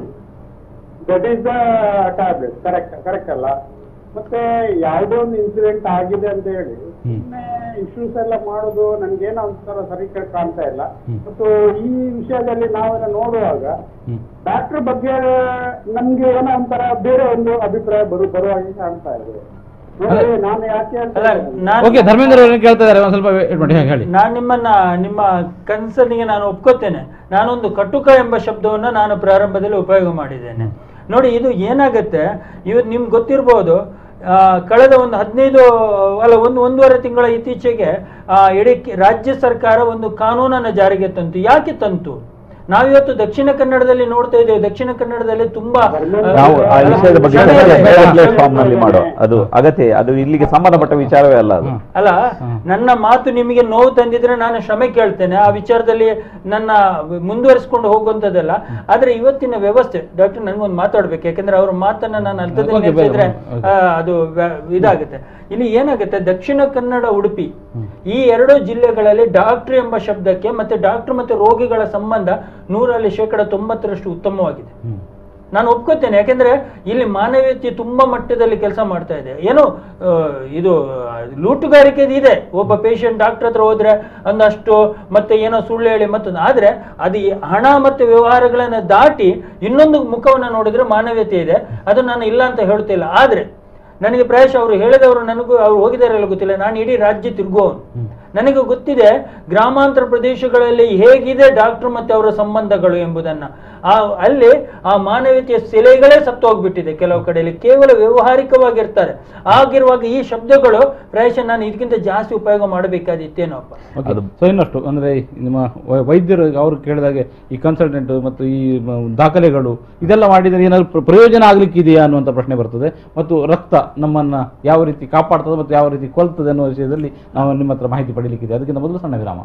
that is the tablet correct correct ಅಲ್ಲ ಮತ್ತೆ ಯಾವುದೋ ಒಂದು ಇನ್ಸಿಡೆಂಟ್ ಆಗಿದೆ ಅಂತ ಹೇಳಿ ಹ್ಮ್. ಸುಮ್ಮನೆ ಇಶ್ಯೂಸ್ ಎಲ್ಲ ಮಾಡೋದು ನನ್ಗೇನೋ ಒಂಥರ ಸರಿ ಕ- ಕಾಣ್ತಾ ಇಲ್ಲ ಹ್ಮ್. ಮತ್ತು ಈ ವಿಷಯದಲ್ಲಿ ನಾವೆಲ್ಲ ನೋಡುವಾಗ ಹ್ಞೂ ಡಾಕ್ಟರ್ ಬಗ್ಗೆ ನಮ್ಗೆ ಏನೋ ಒಂಥರ ಬೇರೆ ಒಂದು ಅಭಿಪ್ರಾಯ ಬರು ಬರುವಾಗೆ ಕಾಣ್ತಾ ಇದೆ ನೋಡಿ ನಾನು ಯಾಕೆ ಅಂತ ಅಲ್ಲ ಹೇಳಿದ್ರೆ- ನಾನು ಓಕೆ ಧರ್ಮೇಂದ್ರ ಅವ್ರು ಕೇಳ್ತಾ ಇದ್ದಾರೆ ಒಂದು ಸ್ವಲ್ಪ ವೇಟ್ ಮಾಡಿ ಹೇಳಿ ಹೇಳಿ ನಾನು ನಿಮ್ಮನ್ನ ನಿಮ್ಮ ಕನ್ಸರ್ನಿಗೆ ನಾನು ಒಪ್ಕೋತೇನೆ ನಾನೊಂದು ಕಟುಕ ಎಂಬ ಶಬ್ದವನ್ನ ನಾನು ಪ್ರಾರಂಭದಲ್ಲಿ ಉಪಯೋಗ ಮಾಡಿದ್ದೇನೆ ನೋಡಿ ಇದು ಏನಾಗುತ್ತೆ ಇವತ್ತು ನಿಮ್ಗೆ ಗೊತ್ತಿರ್ಬೋದು ಆ, ಕಳೆದ ಒಂದು ಹದಿನೈದು ಅಲ್ಲ ಒಂದು ಒಂದೂವರೆ ತಿಂಗಳ ಇತ್ತೀಚೆಗೆ ಆ, ಇಡೀ ಕೆ- ರಾಜ್ಯ ಸರ್ಕಾರ ಒಂದು ಕಾನೂನನ್ನು ಜಾರಿಗೆ ತಂತು ಯಾಕೆ ತಂತು ನಾವಿವತ್ತು ದಕ್ಷಿಣ ಕನ್ನಡದಲ್ಲಿ ನೋಡ್ತಾ ಇದ್ದೇವೆ ದಕ್ಷಿಣ ಕನ್ನಡದಲ್ಲಿ ತುಂಬಾ ಆ, ನಾವು ಆ ವಿಷಯದ ಬಗ್ಗೆ ಕ್ಷಮೆ ಚರ್ಚೆ ಇದೆ. ಬೇರೆ ಕ್ಷಮೆ ಪ್ಲಾಟ್ಫಾರ್ಮ್ ನಲ್ಲಿ ಇದೆ. ಮಾಡೋ ಅದು ಅಗತ್ಯ ಅದು ಇಲ್ಲಿಗೆ ಸಂಬಂಧಪಟ್ಟ ವಿಚಾರವೇ ಅಲ್ಲ ಅದು ಹ್ಮ್. ಅಲ್ಲ ಹ್ಮ್. ನನ್ನ ಮಾತು ನಿಮಗೆ ನೋವು ತಂದಿದ್ರೆ ನಾನು ಕ್ಷಮೆ ಕೇಳ್ತೇನೆ ಆ ವಿಚಾರದಲ್ಲಿ ನನ್ನ ಮುಂದುವರಿಸಿಕೊಂಡು ಹೋಗುವಂಥದ್ದಲ್ಲ ಆದ್ರೆ ಇವತ್ತಿನ ವ್ಯವಸ್ಥೆ ಡಾಕ್ಟರ್ ನನಗೊಂದು ಮಾತಾಡ್ಬೇಕು ಯಾಕಂದ್ರೆ ಅವ್ರ ಮಾತನ್ನ ನಾನು ಅರ್ಥದಲ್ಲಿ Okay, ನಿಲ್ಸಿದ್ರೆ okay. ಆ, ಅದು ವ್ಯ- ಇದಾಗುತ್ತೆ ಇಲ್ಲಿ ಏನಾಗುತ್ತೆ ದಕ್ಷಿಣ ಕನ್ನಡ ಉಡುಪಿ ಹ್ಮ್. ಈ ಎರಡು ಜಿಲ್ಲೆಗಳಲ್ಲಿ ಡಾಕ್ಟರ್ ಎಂಬ ಶಬ್ದಕ್ಕೆ ಮತ್ತೆ ಡಾಕ್ಟರ್ ಮತ್ತೆ ರೋಗಿಗಳ ಸಂಬಂಧ ನೂರಲ್ಲಿ ಶೇಕಡ ತೊಂಬತ್ತರಷ್ಟು ಉತ್ತಮವಾಗಿದೆ ಹ್ಞೂ ನಾನು ಒಪ್ಕೋತೇನೆ ಯಾಕೆಂದ್ರೆ ಇಲ್ಲಿ ಮಾನವೀಯತೆ ತುಂಬಾ ಮಟ್ಟದಲ್ಲಿ ಕೆಲಸ ಮಾಡ್ತಾ ಇದೆ ಏನೋ ಆ, ಇದು ಆ, ಲೂಟುಗಾರಿಕೆ ಇದೆ ಒಬ್ಬ ಪೇಷಂಟ್ ಡಾಕ್ಟರ್ ಹತ್ರ ಹೋದ್ರೆ ಒಂದಷ್ಟು ಮತ್ತೆ ಏನೋ ಸುಳ್ಳು ಹೇಳಿ ಮತ್ತೊಂದು ಆದ್ರೆ ಅದು ಈ ಹಣ ಮತ್ತೆ ವ್ಯವಹಾರಗಳನ್ನ ದಾಟಿ ಇನ್ನೊಂದು ಮುಖವನ್ನ ನೋಡಿದ್ರೆ ಮಾನವೀಯತೆ ಇದೆ ಅದು ನಾನು ಇಲ್ಲ ಅಂತ ಹೇಳ್ತಿಲ್ಲ ಆದ್ರೆ ನನಗೆ ಪ್ರಾಯಶಃ ಅವರು ಹೇಳಿದವರು ನನಗೂ ಅವ್ರು ಹೋಗಿದಾರಲ್ಲ ಗೊತ್ತಿಲ್ಲ ನಾನು ಇಡೀ ರಾಜ್ಯ ತಿರುಗುವವನು ಹ್ಮ್. ನನಗೆ ಗೊತ್ತಿದೆ ಗ್ರಾಮಾಂತರ ಪ್ರದೇಶಗಳಲ್ಲಿ ಹೇಗಿದೆ ಡಾಕ್ಟರ್ ಮತ್ತೆ ಅವರ ಸಂಬಂಧಗಳು ಎಂಬುದನ್ನ ಆ ಅಲ್ಲಿ ಆ ಮಾನವೀಯತೆಯ ಸೆಲೆಗಳೇ ಸತ್ತು ಹೋಗ್ಬಿಟ್ಟಿದೆ ಕೆಲವು ಕಡೆಯಲ್ಲಿ ಕೇವಲ ವ್ಯವಹಾರಿಕವಾಗಿರ್ತಾರೆ ಆಗಿರುವಾಗ ಈ ಶಬ್ದಗಳು ಪ್ರಾಯಶಃ ನಾನು ಇದಕ್ಕಿಂತ ಜಾಸ್ತಿ ಉಪಯೋಗ ಮಾಡಬೇಕಾದಿತ್ತೇನೋಪ್ಪ ಓಕೆ ಅದು- ಸೊ ಇನ್ನಷ್ಟು ಅಂದರೆ ನಿಮ್ಮ ವೈ- ವೈದ್ಯರು ಅವರು ಕೇಳಿದಾಗೆ ಈ ಕನ್ಸಲ್ಟೆಂಟ್ ಮತ್ತು ಈ ಮ- ದಾಖಲೆಗಳು ಇದೆಲ್ಲ ಮಾಡಿದರೆ ಏನಾದ್ರು ಪ್ರ- ಪ್ರಯೋಜನ ಆಗ್ಲಿಕ್ಕಿದೆಯಾ ಅನ್ನುವಂಥ ಪ್ರಶ್ನೆ ಬರ್ತದೆ ಮತ್ತು ರಕ್ತ ನಮ್ಮನ್ನ ಯಾವ ರೀತಿ ಕಾಪಾಡ್ತದೆ ಮತ್ತು ಯಾವ ರೀತಿ ಕೊಲ್ತದೆ ಅನ್ನೋ ವಿಷಯದಲ್ಲಿ ನಾವು ನಿಮ್ಮ ಹತ್ರ ಮಾಹಿತಿ ಪಡೀಲಿಕ್ಕಿದೆ ಅದಕ್ಕಿಂತ ಮೊದಲು ಸಣ್ಣ ವಿರಾಮ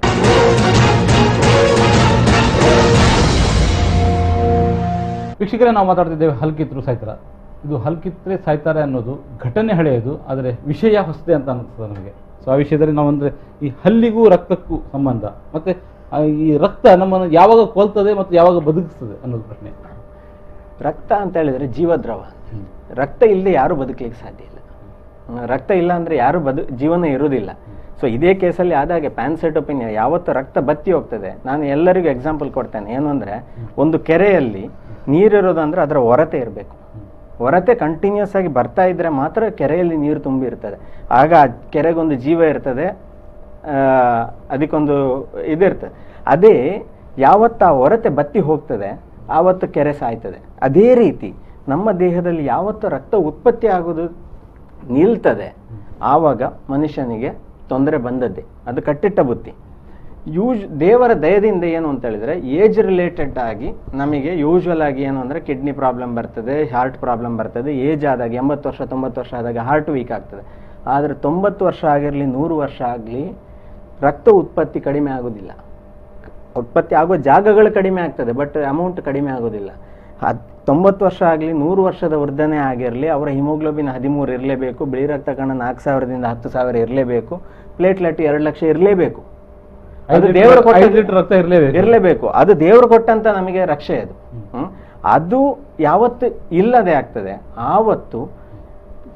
ವೀಕ್ಷಕರೇ ನಾವು ಮಾತಾಡ್ತಿದ್ದೇವೆ ಹಲ್ಕಿತ್ರು ಸಾಯ್ತಾರ ಇದು ಹಲ್ಕಿತ್ರೆ ಸಾಯ್ತಾರೆ ಅನ್ನೋದು ಘಟನೆ ಹಳೆಯದು ಆದರೆ ವಿಷಯ ಹೊಸದೆ ಅಂತ ಅನಿಸ್ತದೆ ನಮಗೆ ಸೊ ಆ ವಿಷಯದಲ್ಲಿ ನಾವು ಅಂದರೆ ಈ ಹಲ್ಲಿಗೂ ರಕ್ತಕ್ಕೂ ಸಂಬಂಧ ಮತ್ತೆ ಆ ಈ ರಕ್ತ ನಮ್ಮನ್ನು ಯಾವಾಗ ಕೊಲ್ತದೆ ಮತ್ತು ಯಾವಾಗ ಬದುಕಿಸ್ತದೆ ಅನ್ನೋದು ಪ್ರಶ್ನೆ ರಕ್ತ ಅಂತ ಹೇಳಿದ್ರೆ ಜೀವದ್ರವ ರಕ್ತ ಇಲ್ಲದೆ ಯಾರು ಬದುಕಲಿಕ್ಕೆ ಸಾಧ್ಯ ಇಲ್ಲ ಹ್ಮ್, ರಕ್ತ ಇಲ್ಲ ಅಂದ್ರೆ ಯಾರು ಬದು ಜೀವನ ಇರುವುದಿಲ್ಲ ಸೊ ಇದೇ ಕೇಸಲ್ಲಿ ಆದಾಗೆ ಪ್ಯಾನ್ಸೆಟೋಪಿನಿಯಾ ಯಾವತ್ತು ರಕ್ತ ಬತ್ತಿ ಹೋಗ್ತದೆ ನಾನು ಎಲ್ಲರಿಗೂ ಎಕ್ಸಾಂಪಲ್ ಕೊಡ್ತೇನೆ ಏನು ಅಂದ್ರೆ ಒಂದು ಕೆರೆಯಲ್ಲಿ ನೀರಿರೋದು ಅಂದ್ರೆ ಅದರ ಹೊರತೆ ಇರಬೇಕು ಹೊರತೆ ಕಂಟಿನ್ಯೂಸ್ ಆಗಿ ಬರ್ತಾ ಇದ್ರೆ ಮಾತ್ರ ಕೆರೆಯಲ್ಲಿ ನೀರು ತುಂಬಿ ಇರ್ತದೆ ಆಗ ಆ ಕೆರೆಗೊಂದು ಜೀವ ಇರ್ತದೆ ಆ, ಅದಕ್ಕೊಂದು ಇದಿರ್ತದೆ ಅದೇ ಯಾವತ್ತು ಆ ಹೊರತೆ ಬತ್ತಿ ಹೋಗ್ತದೆ ಆವತ್ತು ಕೆರೆ ಸಾಯ್ತದೆ ಅದೇ ರೀತಿ ನಮ್ಮ ದೇಹದಲ್ಲಿ ಯಾವತ್ತು ರಕ್ತ ಉತ್ಪತ್ತಿ ಆಗೋದು ನಿಲ್ತದೆ ಆವಾಗ ಮನುಷ್ಯನಿಗೆ ತೊಂದರೆ ಬಂದದ್ದೇ ಅದು ಕಟ್ಟಿಟ್ಟ ಬುದ್ಧಿ ಯೂಶ್ ದೇವರ ದಯದಿಂದ ಏನು ಅಂತ ಹೇಳಿದ್ರೆ ಏಜ್ ರಿಲೇಟೆಡ್ ಆಗಿ ನಮಗೆ ಯೂಶ್ವಲ್ ಆಗಿ ಏನು ಅಂದ್ರೆ ಕಿಡ್ನಿ ಪ್ರಾಬ್ಲಮ್ ಬರ್ತದೆ ಹಾರ್ಟ್ ಪ್ರಾಬ್ಲಮ್ ಬರ್ತದೆ ಏಜ್ ಆದಾಗ ಎಂಬತ್ತು ವರ್ಷ ತೊಂಬತ್ತು ವರ್ಷ ಆದಾಗ ಹಾರ್ಟ್ ವೀಕ್ ಆಗ್ತದೆ ಆದರೆ ತೊಂಬತ್ತು ವರ್ಷ ಆಗಿರಲಿ ನೂರು ವರ್ಷ ಆಗಲಿ ರಕ್ತ ಉತ್ಪತ್ತಿ ಕಡಿಮೆ ಆಗೋದಿಲ್ಲ ಉತ್ಪತ್ತಿ ಆಗೋ ಜಾಗಗಳು ಕಡಿಮೆ ಆಗ್ತದೆ ಬಟ್ ಅಮೌಂಟ್ ಕಡಿಮೆ ಆಗೋದಿಲ್ಲ ಹತ್ ತೊಂಬತ್ತು ವರ್ಷ ಆಗಲಿ ನೂರು ವರ್ಷದ ವೃದ್ಧನೇ ಆಗಿರಲಿ ಅವರ ಹಿಮೋಗ್ಲೋಬಿನ್ ಹದಿಮೂರು ಇರಲೇಬೇಕು ಬಿಳಿ ರಕ್ತ ಕಣ ನಾಲ್ಕು ಸಾವಿರದಿಂದ ಹತ್ತು ಸಾವಿರ ಇರಲೇಬೇಕು ಪ್ಲೇಟ್ಲೆಟ್ ಎರಡು ಲಕ್ಷ ಇರಲೇಬೇಕು ಅದು ಐದು ದೇವರು ಲೀಟರ್- ಕೊಟ್ಟ- ಐದು ಲೀಟರ್ ರಕ್ತ ಇರಲೇಬೇಕು ಇರಲೇಬೇಕು ಅದು ದೇವರು ಕೊಟ್ಟಂತ ನಮಗೆ ರಕ್ಷೆ ಅದು ಹ್ಮ್? ಅದು ಯಾವತ್ತು ಇಲ್ಲದೆ ಆಗ್ತದೆ ಆವತ್ತು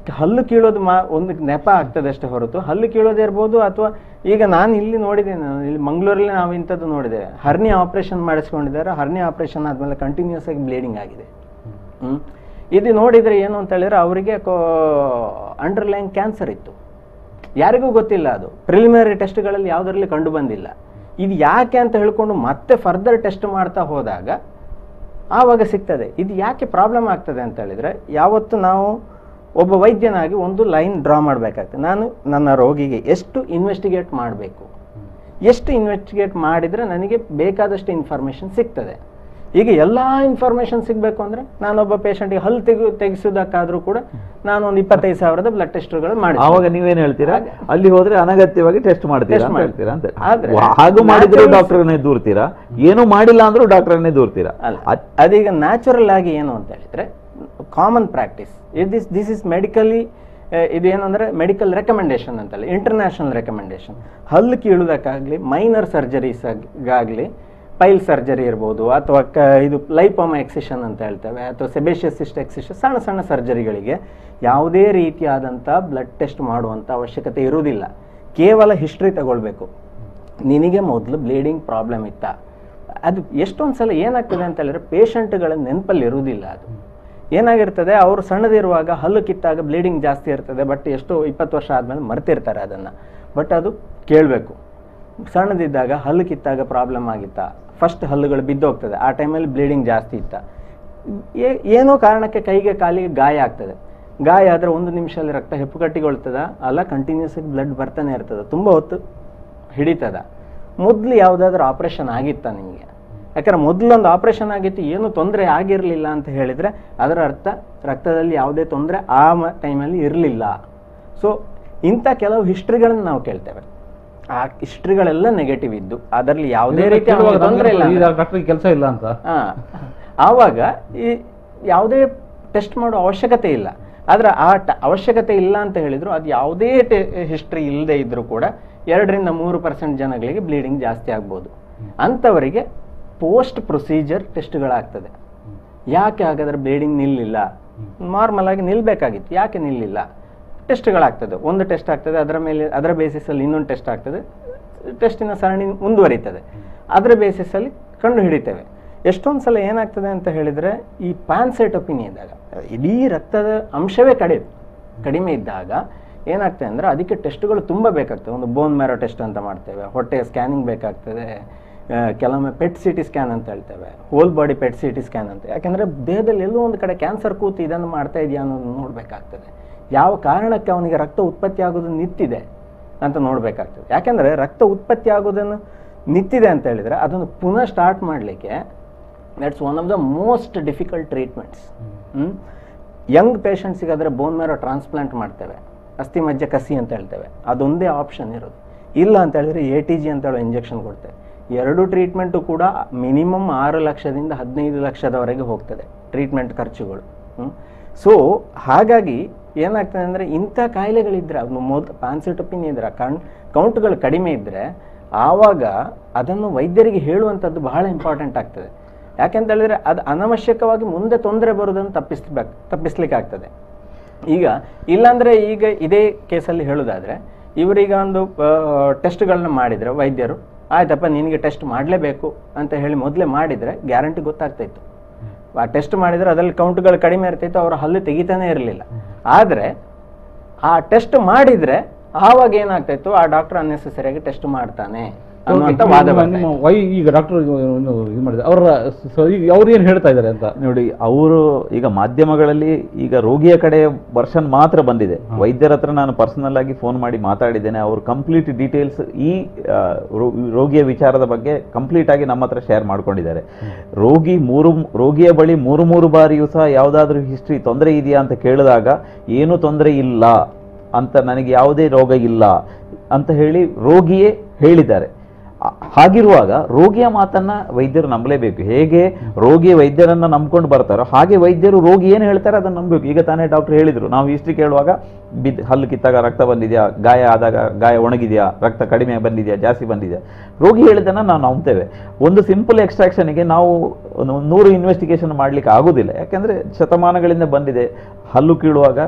ಹಲ್ಲು ಕೀಳೋದು ಮಾ ಒಂದು ನೆಪ ಆಗ್ತದೆ ಅಷ್ಟೇ ಹೊರತು ಹಲ್ಲು ಕೀಳೋದೇ ಇರ್ಬೋದು ಅಥವಾ ಈಗ ನಾನು ಇಲ್ಲಿ ನೋಡಿದ್ದೇನೆ ನಾನು ಇಲ್ಲಿ ಮಂಗಳೂರಲ್ಲಿ ನಾವು ಇಂಥದ್ದು ನೋಡಿದ್ದೇವೆ ಹರ್ನಿ ಆಪರೇಷನ್ ಮಾಡಿಸ್ಕೊಂಡಿದ್ದಾರೆ ಹರ್ನಿ ಆಪರೇಷನ್ ಆದಮೇಲೆ ಕಂಟಿನ್ಯೂಸ್ ಆಗಿ ಬ್ಲೀಡಿಂಗ್ ಆಗಿದೆ ಹ್ಮ್. ಇದು ನೋಡಿದರೆ ಏನು ಅಂತ ಹೇಳಿದ್ರೆ ಅವರಿಗೆ ಅಂಡರ್ಲೈನ್ ಕ್ಯಾನ್ಸರ್ ಇತ್ತು ಯಾರಿಗೂ ಗೊತ್ತಿಲ್ಲ ಅದು ಪ್ರಿಲಿಮಿನರಿ ಟೆಸ್ಟ್ಗಳಲ್ಲಿ ಯಾವುದರಲ್ಲಿ ಕಂಡು ಬಂದಿಲ್ಲ ಇದು ಯಾಕೆ ಅಂತ ಹೇಳ್ಕೊಂಡು ಮತ್ತೆ ಫರ್ದರ್ ಟೆಸ್ಟ್ ಮಾಡ್ತಾ ಹೋದಾಗ ಆವಾಗ ಸಿಗ್ತದೆ ಇದು ಯಾಕೆ ಪ್ರಾಬ್ಲಮ್ ಆಗ್ತದೆ ಅಂತ ಹೇಳಿದ್ರೆ ಯಾವತ್ತು ನಾವು ಒಬ್ಬ ವೈದ್ಯನಾಗಿ ಒಂದು ಲೈನ್ ಡ್ರಾ ಮಾಡಬೇಕಾಗ್ತದೆ ನಾನು ನನ್ನ ರೋಗಿಗೆ ಎಷ್ಟು ಇನ್ವೆಸ್ಟಿಗೇಟ್ ಮಾಡಬೇಕು ಎಷ್ಟು ಇನ್ವೆಸ್ಟಿಗೇಟ್ ಮಾಡಿದರೆ ನನಗೆ ಬೇಕಾದಷ್ಟು ಇನ್ಫಾರ್ಮೇಷನ್ ಸಿಗ್ತದೆ ಈಗ ಎಲ್ಲ ಇನ್ಫಾರ್ಮೇಷನ್ ಸಿಗಬೇಕು ಅಂದರೆ ನಾನೊಬ್ಬ ಪೇಷಂಟಿಗೆ ಹಲ್ಲು ತೆಗಿ ತೆಗೆಸೋದಕ್ಕಾದ್ರೂ ಕೂಡ ನಾನು ಒಂದು ಇಪ್ಪತ್ತೈದು ಸಾವಿರದ ಬ್ಲಡ್ ಟೆಸ್ಟ್ಗಳು ಮಾಡಿ ಆವಾಗ ನೀವೇನ್ ಹೇಳ್ತೀರಾ ಅಲ್ಲಿ ಹೋದ್ರೆ ಅನಗತ್ಯವಾಗಿ ಟೆಸ್ಟ್ ಮಾಡ್ತೀರಾ Test ಅಂತ ಮಾಡಿ. ಹೇಳ್ತೀರಾ ಅಂತ ಆದ್ರೆ ವಾ- ಹಾಗೂ ಮಾಡಿದ್ರು natural- ಡಾಕ್ಟರ್ನೇ ದೂರ್ತೀರಾ ಏನು ಮಾಡಿಲ್ಲ ಅಂದ್ರೂ ಡಾಕ್ಟರ್ನೇ ದೂರ್ತೀರಾ ಅಲ್ಲ ಅದೀಗ ನ್ಯಾಚುರಲ್ ಆಗಿ ಏನು ಅಂತ ಹೇಳಿದ್ರೆ common practice this this is medically ಇದೇನು ಅಂದರೆ ಮೆಡಿಕಲ್ ರೆಕಮೆಂಡೇಶನ್ ಅಂತಲ್ಲ ಇಂಟರ್ನ್ಯಾಷನಲ್ ರೆಕಮೆಂಡೇಶನ್ ಹಲ್ಲು ಕೀಳುವುದಕ್ಕಾಗಲಿ ಮೈನರ್ ಸರ್ಜರೀಸ್ ಆಗಲಿ ಪೈಲ್ ಸರ್ಜರಿ ಇರ್ಬೋದು ಅಥವಾ ಕ ಇದು ಲೈಪೋಮ ಎಕ್ಸಿಷನ್ ಅಂತ ಹೇಳ್ತೇವೆ ಅಥವಾ ಸೆಬೇಷಿಯಸ್ ಸಿಸ್ಟ್ ಎಕ್ಸಿಷನ್ ಸಣ್ಣ ಸಣ್ಣ ಸರ್ಜರಿಗಳಿಗೆ ಯಾವುದೇ ರೀತಿಯಾದಂಥ ಬ್ಲಡ್ ಟೆಸ್ಟ್ ಮಾಡುವಂಥ ಅವಶ್ಯಕತೆ ಇರುವುದಿಲ್ಲ ಕೇವಲ ಹಿಸ್ಟ್ರಿ ತಗೊಳ್ಬೇಕು ನಿನಗೆ ಮೊದಲು ಬ್ಲೀಡಿಂಗ್ ಪ್ರಾಬ್ಲಮ್ ಇತ್ತಾ ಅದು ಎಷ್ಟೊಂದು ಸಲ ಏನಾಗ್ತದೆ ಅಂತ ಹೇಳಿದ್ರೆ ಪೇಷಂಟ್ಗಳ ನೆನಪಲ್ಲಿ ಇರುವುದಿಲ್ಲ ಅದು ಏನಾಗಿರ್ತದೆ ಅವರು ಸಣ್ಣದಿರುವಾಗ ಹಲ್ಲು ಕಿತ್ತಾಗ ಬ್ಲೀಡಿಂಗ್ ಜಾಸ್ತಿ ಇರ್ತದೆ ಬಟ್ ಎಷ್ಟು ಇಪ್ಪತ್ತು ವರ್ಷ ಆದಮೇಲೆ ಮರ್ತಿರ್ತಾರೆ ಅದನ್ನು ಬಟ್ ಅದು ಕೇಳಬೇಕು ಸಣ್ಣದಿದ್ದಾಗ ಹಲ್ಲು ಕಿತ್ತಾಗ ಪ್ರಾಬ್ಲಮ್ ಆಗಿತ್ತಾ ಫಸ್ಟ್ ಹಲ್ಲುಗಳು ಬಿದ್ದೋಗ್ತದೆ ಆ ಟೈಮಲ್ಲಿ ಬ್ಲೀಡಿಂಗ್ ಜಾಸ್ತಿ ಇತ್ತ ಏ- ಏನೋ ಕಾರಣಕ್ಕೆ ಕೈಗೆ ಕಾಲಿಗೆ ಗಾಯ ಆಗ್ತದೆ ಗಾಯ ಆದರೆ ಒಂದು ನಿಮಿಷದಲ್ಲಿ ರಕ್ತ ಹೆಪ್ಪುಗಟ್ಟಿಗೊಳ್ತದ ಅಲ್ಲ ಕಂಟಿನ್ಯೂಸ್ ಆಗಿ ಬ್ಲಡ್ ಬರ್ತಾನೆ ಇರ್ತದೆ ತುಂಬ ಹೊತ್ತು ಹಿಡಿತದ ಮೊದಲು ಯಾವುದಾದ್ರೂ ಆಪ್ರೇಷನ್ ಆಗಿತ್ತಾ ನಿಮಗೆ ಯಾಕಂದ್ರೆ ಮೊದಲೊಂದು ಆಪ್ರೇಷನ್ ಆಗಿತ್ತು ಏನು ತೊಂದರೆ ಆಗಿರಲಿಲ್ಲ ಅಂತ ಹೇಳಿದರೆ ಅದರ ಅರ್ಥ ರಕ್ತದಲ್ಲಿ ಯಾವುದೇ ತೊಂದರೆ ಆ ಟೈಮಲ್ಲಿ ಇರಲಿಲ್ಲ ಸೊ ಇಂಥ ಕೆಲವು ಹಿಸ್ಟ್ರಿಗಳನ್ನು ನಾವು ಕೇಳ್ತೇವೆ ಆ ಹಿಸ್ಟ್ರಿಗಳೆಲ್ಲ ನೆಗೆಟಿವ್ ಇದ್ದು ಅದರಲ್ಲಿ ಯಾವುದೇ ರೀತಿ ತೊಂದರೆ ಇಲ್ಲ ಅಂದ್ರೆ- ಡಾಕ್ಟರ್ ಕೆಲಸ ಇಲ್ಲ ಅಂತ ಹಾ. ಆವಾಗ ಈ ಯಾವುದೇ ಟೆಸ್ಟ್ ಮಾಡೋ ಅವಶ್ಯಕತೆ ಇಲ್ಲ ಆದ್ರೆ ಆ ಟ- ಅವಶ್ಯಕತೆ ಇಲ್ಲ ಅಂತ ಹೇಳಿದ್ರು ಅದು ಯಾವುದೇ ಹಿಸ್ಟ್ರಿ ಇಲ್ಲದೆ ಇದ್ರೂ ಕೂಡ ಎರಡರಿಂದ ಮೂರು ಪರ್ಸೆಂಟ್ ಜನಗಳಿಗೆ ಬ್ಲೀಡಿಂಗ್ ಜಾಸ್ತಿ ಆಗ್ಬೋದು ಅಂಥವರಿಗೆ ಪೋಸ್ಟ್ ಪ್ರೊಸೀಜರ್ ಟೆಸ್ಟ್ಗಳಾಗ್ತದೆ ಯಾಕೆ ಹಾಗಾದ್ರೆ ಬ್ಲೀಡಿಂಗ್ ನಿಲ್ಲಿಲ್ಲ ನಾರ್ಮಲ್ ಆಗಿ ನಿಲ್ಬೇಕಾಗಿತ್ತು ಯಾಕೆ ನಿಲ್ಲಿಲ್ಲ ಟೆಸ್ಟ್ಗಳಾಗ್ತದೆ ಒಂದು ಟೆಸ್ಟ್ ಆಗ್ತದೆ ಅದರ ಮೇಲೆ ಅದರ ಬೇಸಿಸಲ್ಲಿ ಇನ್ನೊಂದು ಟೆಸ್ಟ್ ಆಗ್ತದೆ ಟೆಸ್ಟಿನ ಸರಣಿ ಮುಂದುವರಿತದೆ ಅದರ ಬೇಸಿಸಲ್ಲಿ ಕಂಡು ಹಿಡಿತೇವೆ ಎಷ್ಟೊಂದು ಸಲ ಏನಾಗ್ತದೆ ಅಂತ ಹೇಳಿದರೆ ಈ ಪ್ಯಾನ್ಸೈಟೋಪಿನಿ ಇದ್ದಾಗ ಇಡೀ ರಕ್ತದ ಅಂಶವೇ ಕಡಿಮೆ ಕಡಿಮೆ ಇದ್ದಾಗ ಏನಾಗ್ತದೆ ಅಂದರೆ ಅದಕ್ಕೆ ಟೆಸ್ಟ್ಗಳು ತುಂಬ ಬೇಕಾಗ್ತದೆ ಒಂದು ಬೋನ್ ಮ್ಯಾರೋ ಟೆಸ್ಟ್ ಅಂತ ಮಾಡ್ತೇವೆ ಹೊಟ್ಟೆಯ ಸ್ಕ್ಯಾನಿಂಗ್ ಬೇಕಾಗ್ತದೆ ಆ, ಕೆಲವೊಮ್ಮೆ ಪೆಟ್ ಸಿ ಟಿ ಸ್ಕ್ಯಾನ್ ಅಂತ ಹೇಳ್ತೇವೆ whole body PET C T scan ಅಂತ ಯಾಕೆಂದರೆ ದೇಹದಲ್ಲಿ ಎಲ್ಲೋ ಒಂದು ಕಡೆ ಕ್ಯಾನ್ಸರ್ ಕೂತು ಇದನ್ನು ಮಾಡ್ತಾ ಇದೆಯಾ ಅನ್ನೋದು ನೋಡಬೇಕಾಗ್ತದೆ ಯಾವ ಕಾರಣಕ್ಕೆ ಅವನಿಗೆ ರಕ್ತ ಉತ್ಪತ್ತಿ ಆಗೋದು ನಿಂತಿದೆ ಅಂತ ನೋಡಬೇಕಾಗ್ತದೆ ಯಾಕೆಂದರೆ ರಕ್ತ ಉತ್ಪತ್ತಿ ಆಗೋದನ್ನು ನಿಂತಿದೆ ಅಂತ ಹೇಳಿದರೆ ಅದನ್ನು ಪುನಃ ಸ್ಟಾರ್ಟ್ ಮಾಡಲಿಕ್ಕೆ that's one of the most difficult treatments young ಪೇಷಂಟ್ಸಿಗೆ ಅದರ ಬೋನ್ ಮ್ಯಾರೋ ಟ್ರಾನ್ಸ್ಪ್ಲಾಂಟ್ ಮಾಡ್ತೇವೆ ಅಸ್ಥಿ ಮಜ್ಜೆ ಕಸಿ ಅಂತ ಹೇಳ್ತೇವೆ ಅದೊಂದೇ ಆಪ್ಷನ್ ಇರೋದು ಇಲ್ಲ ಅಂತ ಹೇಳಿದ್ರೆ ಎ ಟಿ ಜಿ ಅಂತ ಹೇಳೋ ಇಂಜೆಕ್ಷನ್ ಕೊಡ್ತೇವೆ ಎರಡು ಟ್ರೀಟ್ಮೆಂಟು ಕೂಡ ಮಿನಿಮಮ್ ಆರು ಲಕ್ಷದಿಂದ ಹದಿನೈದು ಲಕ್ಷದವರೆಗೆ ಹೋಗ್ತದೆ ಟ್ರೀಟ್ಮೆಂಟ್ ಖರ್ಚುಗಳು ಸೊ ಹಾಗಾಗಿ ಏನಾಗ್ತದೆ ಅಂದರೆ ಇಂಥ ಕಾಯಿಲೆಗಳಿದ್ರೆ ಅದು ಮೊದ್ ಪ್ಯಾನ್ಸಿಟೊಪಿನ್ ಇದ್ರೆ ಕಣ್ ಕೌಂಟ್ಗಳು ಕಡಿಮೆ ಇದ್ದರೆ ಆವಾಗ ಅದನ್ನು ವೈದ್ಯರಿಗೆ ಹೇಳುವಂಥದ್ದು ಬಹಳ ಇಂಪಾರ್ಟೆಂಟ್ ಆಗ್ತದೆ ಯಾಕೆಂತ ಹೇಳಿದ್ರೆ ಅದು ಅನವಶ್ಯಕವಾಗಿ ಮುಂದೆ ತೊಂದರೆ ಬರೋದನ್ನು ತಪ್ಪಿಸ್ಬೇಕು ತಪ್ಪಿಸ್ಲಿಕ್ಕೆ ಆಗ್ತದೆ ಈಗ ಇಲ್ಲಾಂದ್ರೆ ಈಗ ಇದೇ ಕೇಸಲ್ಲಿ ಹೇಳೋದಾದ್ರೆ ಇವರೀಗ ಒಂದು ಟೆಸ್ಟ್ಗಳನ್ನ ಮಾಡಿದ್ರೆ ವೈದ್ಯರು ಆಯ್ತಪ್ಪ ನಿನಗೆ ಟೆಸ್ಟ್ ಮಾಡಲೇಬೇಕು ಅಂತ ಹೇಳಿ ಮೊದಲೇ ಮಾಡಿದರೆ ಗ್ಯಾರಂಟಿ ಗೊತ್ತಾಗ್ತಾ ಇತ್ತು ಆ ಟೆಸ್ಟ್ ಮಾಡಿದ್ರೆ ಅದರಲ್ಲಿ ಕೌಂಟ್ಗಳು ಕಡಿಮೆ ಇರ್ತಿತ್ತು ಅವರ ಹಲ್ಲು ತೆಗಿತಾನೆ ಇರಲಿಲ್ಲ ಆದರೆ ಆ ಟೆಸ್ಟ್ ಮಾಡಿದ್ರೆ ಆವಾಗ ಏನಾಗ್ತಾ ಇತ್ತು ಆ ಡಾಕ್ಟರ್ ಅನ್ನೆಸರಿಯಾಗಿ ಟೆಸ್ಟ್ ಮಾಡ್ತಾನೆ ಅನ್ನುವಂಥ ವಾದ ಬರ್ತಾ ನಿಮ್ಮ ಇತ್ತು. ವೈ ಈಗ ಡಾಕ್ಟರ್ ಇದು ಮಾಡಿದೆ ಅವರ ಸ- ಈಗ ಅವ್ರು ಏನು ಹೇಳ್ತಾ ಇದ್ದಾರೆ ಅಂತ ನೋಡಿ ಅವರು ಈಗ ಮಾಧ್ಯಮಗಳಲ್ಲಿ ಈಗ ರೋಗಿಯ ಕಡೆ ವರ್ಷನ್ ಮಾತ್ರ ಬಂದಿದೆ ವೈದ್ಯರ ಹತ್ರ ನಾನು ಪರ್ಸನಲ್ ಆಗಿ ಫೋನ್ ಮಾಡಿ ಮಾತಾಡಿದ್ದೇನೆ ಅವರು ಕಂಪ್ಲೀಟ್ ಡೀಟೇಲ್ಸ್ ಈ ಆ, ರೋ- ರೋಗಿಯ ವಿಚಾರದ ಬಗ್ಗೆ ಕಂಪ್ಲೀಟ್ ಆಗಿ ನಮ್ಮ ಹತ್ರ ಶೇರ್ ಮಾಡ್ಕೊಂಡಿದ್ದಾರೆ ರೋಗಿ ಮೂರು ರೋಗಿಯ ಬಳಿ ಮೂರು ಮೂರು ಬಾರಿಯೂ ಸಹ ಯಾವುದಾದ್ರೂ ಹಿಸ್ಟ್ರಿ ತೊಂದರೆ ಇದೆಯಾ ಅಂತ ಕೇಳಿದಾಗ ಏನೂ ತೊಂದರೆ ಇಲ್ಲ ಅಂತ ನನಗೆ ಯಾವುದೇ ರೋಗ ಇಲ್ಲ ಅಂತ ಹೇಳಿ ರೋಗಿಯೇ ಹೇಳಿದ್ದಾರೆ ಆ- ಹಾಗಿರುವಾಗ ರೋಗಿಯ ಮಾತನ್ನ ವೈದ್ಯರು ನಂಬಲೇಬೇಕು ಹೇಗೆ ರೋಗಿ ವೈದ್ಯರನ್ನ ನಂಬ್ಕೊಂಡು ಬರ್ತಾರೋ ಹಾಗೆ ವೈದ್ಯರು ರೋಗಿ ಏನು ಹೇಳ್ತಾರೆ ಅದನ್ನ ನಂಬಬೇಕು ಈಗ ತಾನೇ ಡಾಕ್ಟರ್ ಹೇಳಿದ್ರು ನಾವು ಹಿಸ್ಟ್ರಿ ಕೇಳುವಾಗ ಬಿದ್ ಹಲ್ಲು ಕಿತ್ತಾಗ ರಕ್ತ ಬಂದಿದೆಯಾ ಗಾಯ ಆದಾಗ ಗಾಯ ಒಣಗಿದೆಯಾ ರಕ್ತ ಕಡಿಮೆ ಬಂದಿದೆಯಾ ಜಾಸ್ತಿ ಬಂದಿದೆಯಾ ರೋಗಿ ಹೇಳಿದ್ದನ್ನ ನಾವು ನಂಬ್ತೇವೆ ಒಂದು ಸಿಂಪಲ್ ಎಕ್ಸ್ಟ್ರಾಕ್ಷನ್ಗೆ ನಾವು ಒಂದು ನೂರು ಇನ್ವೆಸ್ಟಿಗೇಷನ್ ಮಾಡ್ಲಿಕ್ಕೆ ಆಗೋದಿಲ್ಲ ಯಾಕೆಂದ್ರೆ ಶತಮಾನಗಳಿಂದ ಬಂದಿದೆ ಹಲ್ಲು ಕೀಳುವಾಗ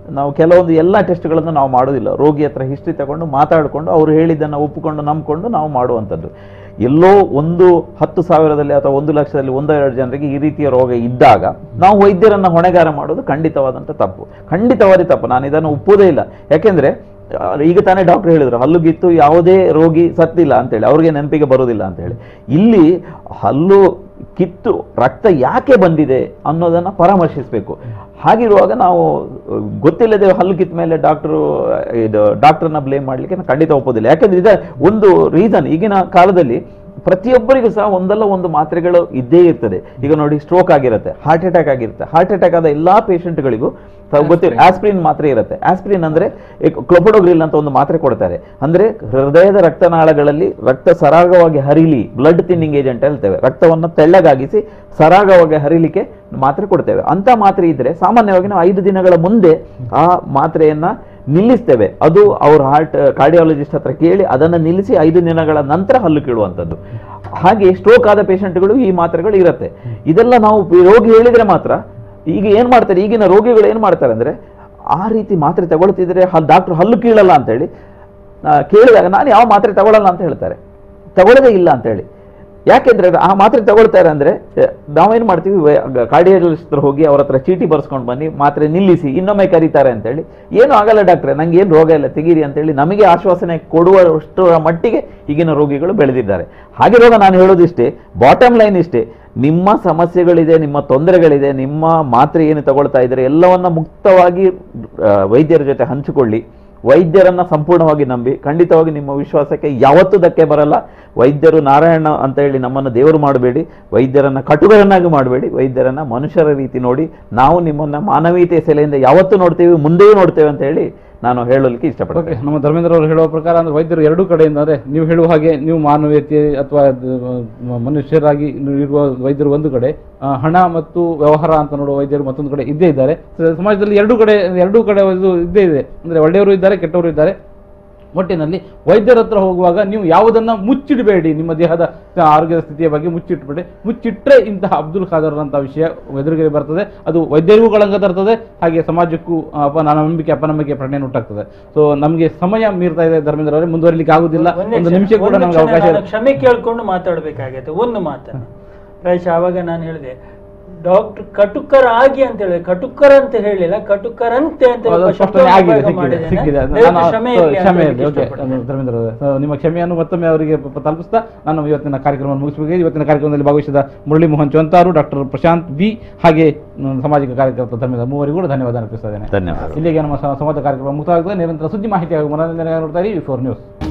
ನಾವು ಕೆಲವೊಂದು ಎಲ್ಲ ಟೆಸ್ಟ್ಗಳನ್ನು ನಾವು ಮಾಡೋದಿಲ್ಲ ರೋಗಿ ಹತ್ರ ಹಿಸ್ಟ್ರಿ ತಗೊಂಡು ಮಾತಾಡಿಕೊಂಡು ಅವರು ಹೇಳಿದ್ದನ್ನು ಒಪ್ಪಿಕೊಂಡು ನಂಬಿಕೊಂಡು ನಾವು ಮಾಡುವಂಥದ್ದು ಎಲ್ಲೋ ಒಂದು ಹತ್ತು ಸಾವಿರದಲ್ಲಿ ಅಥವಾ ಒಂದು ಲಕ್ಷದಲ್ಲಿ ಒಂದು ಎರಡು ಜನರಿಗೆ ಈ ರೀತಿಯ ರೋಗ ಇದ್ದಾಗ ನಾವು ವೈದ್ಯರನ್ನ ಹೊಣೆಗಾರ ಮಾಡೋದು ಖಂಡಿತವಾದಂಥ ತಪ್ಪು ಖಂಡಿತವಾದ ತಪ್ಪು ನಾನು ಇದನ್ನು ಒಪ್ಪುವುದೇ ಇಲ್ಲ ಯಾಕೆಂದ್ರೆ ಆ, ಈಗ ತಾನೇ ಡಾಕ್ಟರ್ ಹೇಳಿದ್ರು ಹಲ್ಲುಗಿತ್ತು ಯಾವುದೇ ರೋಗಿ ಸತ್ತಿಲ್ಲ ಅಂತೇಳಿ ಅವ್ರಿಗೆ ನೆನಪಿಗೆ ಬರೋದಿಲ್ಲ ಅಂತೇಳಿ ಇಲ್ಲಿ ಹಲ್ಲು ಕಿತ್ತು ರಕ್ತ ಯಾಕೆ ಬಂದಿದೆ ಅನ್ನೋದನ್ನ ಪರಾಮರ್ಶಿಸಬೇಕು ಹಾಗಿರುವಾಗ ನಾವು ಅಹ್, ಗೊತ್ತಿಲ್ಲದೆ ಹಲ್ಲು ಕಿತ್ತ ಮೇಲೆ ಡಾಕ್ಟರು ಇದು ಡಾಕ್ಟರ್ನ ಬ್ಲೇಮ್ ಮಾಡಲಿಕ್ಕೆ ನಾನು ಖಂಡಿತ ಒಪ್ಪೋದಿಲ್ಲ ಯಾಕಂದ್ರೆ ಇದು ಒಂದು ರೀಸನ್ ಈಗಿನ ಕಾಲದಲ್ಲಿ ಪ್ರತಿಯೊಬ್ಬರಿಗೂ ಸಹ ಒಂದಲ್ಲ ಒಂದು ಮಾತ್ರೆಗಳು ಇದ್ದೇ ಇರ್ತದೆ ಈಗ ನೋಡಿ ಸ್ಟ್ರೋಕ್ ಆಗಿರುತ್ತೆ ಹಾರ್ಟ್ ಅಟ್ಯಾಕ್ ಆಗಿರುತ್ತೆ ಹಾರ್ಟ್ ಅಟ್ಯಾಕ್ ಆದ ಎಲ್ಲಾ ಪೇಷಂಟ್ಗಳಿಗೂ ಗೊತ್ತಿಲ್ಲ ಆಸ್ಪ್ರಿನ್ ಮಾತ್ರೆ ಇರುತ್ತೆ ಆಸ್ಪ್ರಿನ್ ಅಂದ್ರೆ ಕ್ಲೊಪೊಡೋಗ್ರಿಲ್ ಅಂತ ಒಂದು ಮಾತ್ರೆ ಕೊಡ್ತಾರೆ ಅಂದ್ರೆ ಹೃದಯದ ರಕ್ತನಾಳಗಳಲ್ಲಿ ರಕ್ತ ಸರಾಗವಾಗಿ ಹರಿಲಿ ಬ್ಲಡ್ ಥಿನ್ನಿಂಗ್ ಏಜೆಂಟ್ ಹೇಳ್ತೇವೆ ರಕ್ತವನ್ನು ತೆಳ್ಳಗಾಗಿಸಿ ಸರಾಗವಾಗಿ ಹರಿಲಿಕ್ಕೆ ಮಾತ್ರೆ ಕೊಡ್ತೇವೆ ಅಂತ ಮಾತ್ರೆ ಇದ್ರೆ ಸಾಮಾನ್ಯವಾಗಿ ನಾವು ಐದು ದಿನಗಳ ಮುಂದೆ ಆ ಮಾತ್ರೆಯನ್ನ ನಿಲ್ಲಿಸ್ತೇವೆ ಅದು ಅವ್ರ ಹಾರ್ಟ್ ಕಾರ್ಡಿಯಾಲಜಿಸ್ಟ್ ಹತ್ರ ಕೇಳಿ ಅದನ್ನ ನಿಲ್ಲಿಸಿ ಐದು ದಿನಗಳ ನಂತರ ಹಲ್ಲು ಕೀಳುವಂಥದ್ದು ಹಾಗೆ ಸ್ಟ್ರೋಕ್ ಆದ ಪೇಷಂಟ್ಗಳು ಈ ಮಾತ್ರೆಗಳು ಇರುತ್ತೆ ಇದೆಲ್ಲ ನಾವು ರೋಗಿ ಹೇಳಿದ್ರೆ ಮಾತ್ರ ಈಗ ಏನ್ ಮಾಡ್ತಾರೆ ಈಗಿನ ರೋಗಿಗಳು ಏನ್ ಮಾಡ್ತಾರೆ ಅಂದ್ರೆ ಆ ರೀತಿ ಮಾತ್ರೆ ತಗೊಳ್ತಿದ್ರೆ ಡಾಕ್ಟರ್ ಹಲ್ಲು ಕೀಳಲ್ಲ ಅಂತೇಳಿ ಆ, ಕೇಳಿದಾಗ ನಾನು ಯಾವ ಮಾತ್ರೆ ತಗೊಳ್ಳಲ್ಲ ಅಂತ ಹೇಳ್ತಾರೆ ತಗೊಳ್ಳೋದೇ ಇಲ್ಲ ಅಂತೇಳಿ ಯಾಕೆಂದ್ರೆ ಆ ಮಾತ್ರೆ ತಗೊಳ್ತಾರೆ ಅಂದ್ರೆ ಆ, ನಾವೇನ್ ಮಾಡ್ತೀವಿ ಕಾರ್ಡಿಯಾಲಜಿಸ್ಟ್ ಹತ್ರ ಹೋಗಿ ಅವ್ರ ಹತ್ರ ಚೀಟಿ ಬರ್ಸ್ಕೊಂಡು ಬನ್ನಿ ಮಾತ್ರೆ ನಿಲ್ಲಿಸಿ ಇನ್ನೊಮ್ಮೆ ಕರೀತಾರೆ ಅಂತೇಳಿ ಏನು ಆಗಲ್ಲ ಡಾಕ್ಟ್ರೆ ನಂಗೆ ಏನು ರೋಗ ಇಲ್ಲ ತೆಗೀರಿ ಅಂತೇಳಿ ನಮಗೆ ಆಶ್ವಾಸನೆ ಕೊಡುವಷ್ಟರ ಮಟ್ಟಿಗೆ ಈಗಿನ ರೋಗಿಗಳು ಬೆಳೆದಿದ್ದಾರೆ ಹಾಗಿರುವಾಗ ನಾನು ಹೇಳೋದಿಷ್ಟೇ ಬಾಟಮ್ ಲೈನ್ ಇಷ್ಟೇ ನಿಮ್ಮ ಸಮಸ್ಯೆಗಳಿದೆ ನಿಮ್ಮ ತೊಂದರೆಗಳಿದೆ ನಿಮ್ಮ ಮಾತ್ರೆ ಏನು ತಗೊಳ್ತಾ ಇದ್ರೆ ಎಲ್ಲವನ್ನ ಮುಕ್ತವಾಗಿ ಆ, ವೈದ್ಯರ ಜೊತೆ ಹಂಚಿಕೊಳ್ಳಿ ವೈದ್ಯರನ್ನ ಸಂಪೂರ್ಣವಾಗಿ ನಂಬಿ ಖಂಡಿತವಾಗಿ ನಿಮ್ಮ ವಿಶ್ವಾಸಕ್ಕೆ ಯಾವತ್ತೂ ಧಕ್ಕೆ ಬರಲ್ಲ ವೈದ್ಯರು ನಾರಾಯಣ ಅಂತ ಹೇಳಿ ನಮ್ಮನ್ನು ದೇವರು ಮಾಡಬೇಡಿ ವೈದ್ಯರನ್ನ ಕಟುಕರನ್ನಾಗಿ ಮಾಡಬೇಡಿ ವೈದ್ಯರನ್ನ ಮನುಷ್ಯರ ರೀತಿ ನೋಡಿ ನಾವು ನಿಮ್ಮನ್ನ ಮಾನವೀಯತೆಯ ಸೆಲೆಯಿಂದ ಯಾವತ್ತೂ ನೋಡ್ತೇವೆ ಮುಂದೆಯೂ ನೋಡ್ತೇವೆ ಅಂತ ಹೇಳಿ ನಾನು ಹೇಳಲಿಕ್ಕೆ ಓಕೆ ಇಷ್ಟಪಡ್ತೇನೆ ನಮ್ಮ ಧರ್ಮೇಂದ್ರ ಅವರು ಹೇಳುವ ಪ್ರಕಾರ ಅಂದ್ರೆ ವೈದ್ಯರು ಎರಡೂ ಕಡೆಯಿಂದ ಅಂದ್ರೆ ನೀವು ಹೇಳುವ ಹಾಗೆ ನೀವು ಮಾನವೀಯತೆ ಅಥವಾ ಅದು, ಮ- ಮನುಷ್ಯರಾಗಿ ನೀವು ಇರುವ ವೈದ್ಯರು ಒಂದು ಕಡೆ ಆ, ಹಣ ಮತ್ತು ವ್ಯವಹಾರ ಅಂತ ನೋಡುವ ವೈದ್ಯರು ಮತ್ತೊಂದು ಕಡೆ ಇದ್ದೇ ಇದ್ದಾರೆ ಸ- ಸಮಾಜದಲ್ಲಿ ಎರಡೂ ಕಡೆ ಎರಡೂ ಕಡೆ ಇದು ಇದ್ದೇ ಇದೆ ಅಂದ್ರೆ ಒಳ್ಳೆಯವರು ಇದ್ದಾರೆ ಕೆಟ್ಟವರು ಇದ್ದಾರೆ ಒಟ್ಟಿನಲ್ಲಿ ವೈದ್ಯರ ಹತ್ರ ಹೋಗುವಾಗ ನೀವು ಯಾವುದನ್ನ ಮುಚ್ಚಿಡಬೇಡಿ ನಿಮ್ಮ ದೇಹದ ಆರೋಗ್ಯದ ಸ್ಥಿತಿಯ ಬಗ್ಗೆ ಮುಚ್ಚಿಟ್ಬೇಡಿ ಮುಚ್ಚಿಟ್ರೆ ಇಂತಹ ಅಬ್ದುಲ್ ಖಾದರ್ ಅಂತ ವಿಷಯ ಎದುರುಗಡೆ ಬರ್ತದೆ ಅದು ವೈದ್ಯರಿಗೂ ಕಳಂಕ ತರ್ತದೆ ಹಾಗೆ ಸಮಾಜಕ್ಕೂ ಅಪ ನಂಬಿಕೆ ಅಪನಂಬಿಕೆ ಪ್ರಜ್ಞೆ ಉಂಟಾಗ್ತದೆ ಸೊ ನಮಗೆ ಸಮಯ ಮೀರ್ತಾ ಇದೆ ಧರ್ಮೇಂದ್ರ ಅವರೇ ಮುಂದುವರಿಲಿಕ್ಕೆ ಆಗುದಿಲ್ಲ ಒಂದೇ ಒಂದು ಕ್ಷಣ- ನಿಮಿಷ ಕೂಡ ಒಂದು ನಮ್ಗೆ ಕ್ಷಣ ಅವಕಾಶ ನಾನು ಕ್ಷಮೆ ಕೇಳ್ಕೊಂಡು ಮಾತಾಡ್ಬೇಕಾಗತ್ತೆ ಒಂದು ಮಾತನ್ನು ಪ್ರಾಯಶಃ ಆವಾಗ ನಾನು ಹೇಳಿದೆ ಡಾಕ್ಟರ್ ಕಟುಕರ್ ಆಗಿ ಅಂತ ಹೇಳಿದೆ ಕಟುಕರ್ ಅಂತ ಹೇಳಿಲ್ಲ ಕಟುಕರಂತೆ ಅಂತ ಅದು ಒಬ್ಬ ಸ್ಪಷ್ಟನೆ ಶಬ್ದವನ್ನು ಆಗಿದೆ ಉಪಯೋಗ ಸಿಕ್ಕಿದೆ ಮಾಡಿದ್ದೇನೆ. ಸಿಕ್ಕಿದೆ ದಯವಿಟ್ಟು ನಾನು ಕ್ಷಮೆ ಸೊ, ಇರ್ಲಿ ಅಂತ ಕ್ಷಮೆ ಹೇಳಲಿಕ್ಕೆ ಇರಲಿ ಓಕೆ ಇಷ್ಟಪಡ್ತೇನೆ. ಧರ್ಮೇಂದ್ರ ಅವರೇ ಸೊ, ನಿಮ್ಮ ಕ್ಷಮೆಯನ್ನು ಮತ್ತೊಮ್ಮೆ ಅವರಿಗೆ ಪ- ತಲುಪಿಸ್ತಾ ನಾನು ಇವತ್ತಿನ ಕಾರ್ಯಕ್ರಮವನ್ನು ಮುಗಿಸಬೇಕು ಇವತ್ತಿನ ಕಾರ್ಯಕ್ರಮದಲ್ಲಿ ಭಾಗವಹಿಸಿದ ಮುರಳಿ ಮೋಹನ್ ಚೊಂತಾರು ಡಾಕ್ಟರ್ ಪ್ರಶಾಂತ್ ಬಿ ಹಾಗೆ ಮ್, ಸಾಮಾಜಿಕ ಕಾರ್ಯಕರ್ತ ಧರ್ಮೇಂದ್ರ ಮೂವರಿಗೂ ಕೂಡ ಧನ್ಯವಾದ ಅರ್ಪಿಸ್ತಾ ಇದ್ದೇನೆ ಧನ್ಯವಾದ ಇಲ್ಲಿಗೆ ನಮ್ಮ ಸ- ಸಂವಾದ ಕಾರ್ಯಕ್ರಮ ಮುಕ್ತಾಯವಾಗುತ್ತದೆ ನಿರಂತರ ಸುದ್ದಿ ಮಾಹಿತಿ ಹಾಗೂ ಮನೋರಂಜನೆ ನೋಡ್ತಾ ಇರಿ ಫೋರ್ ನ್ಯೂಸ್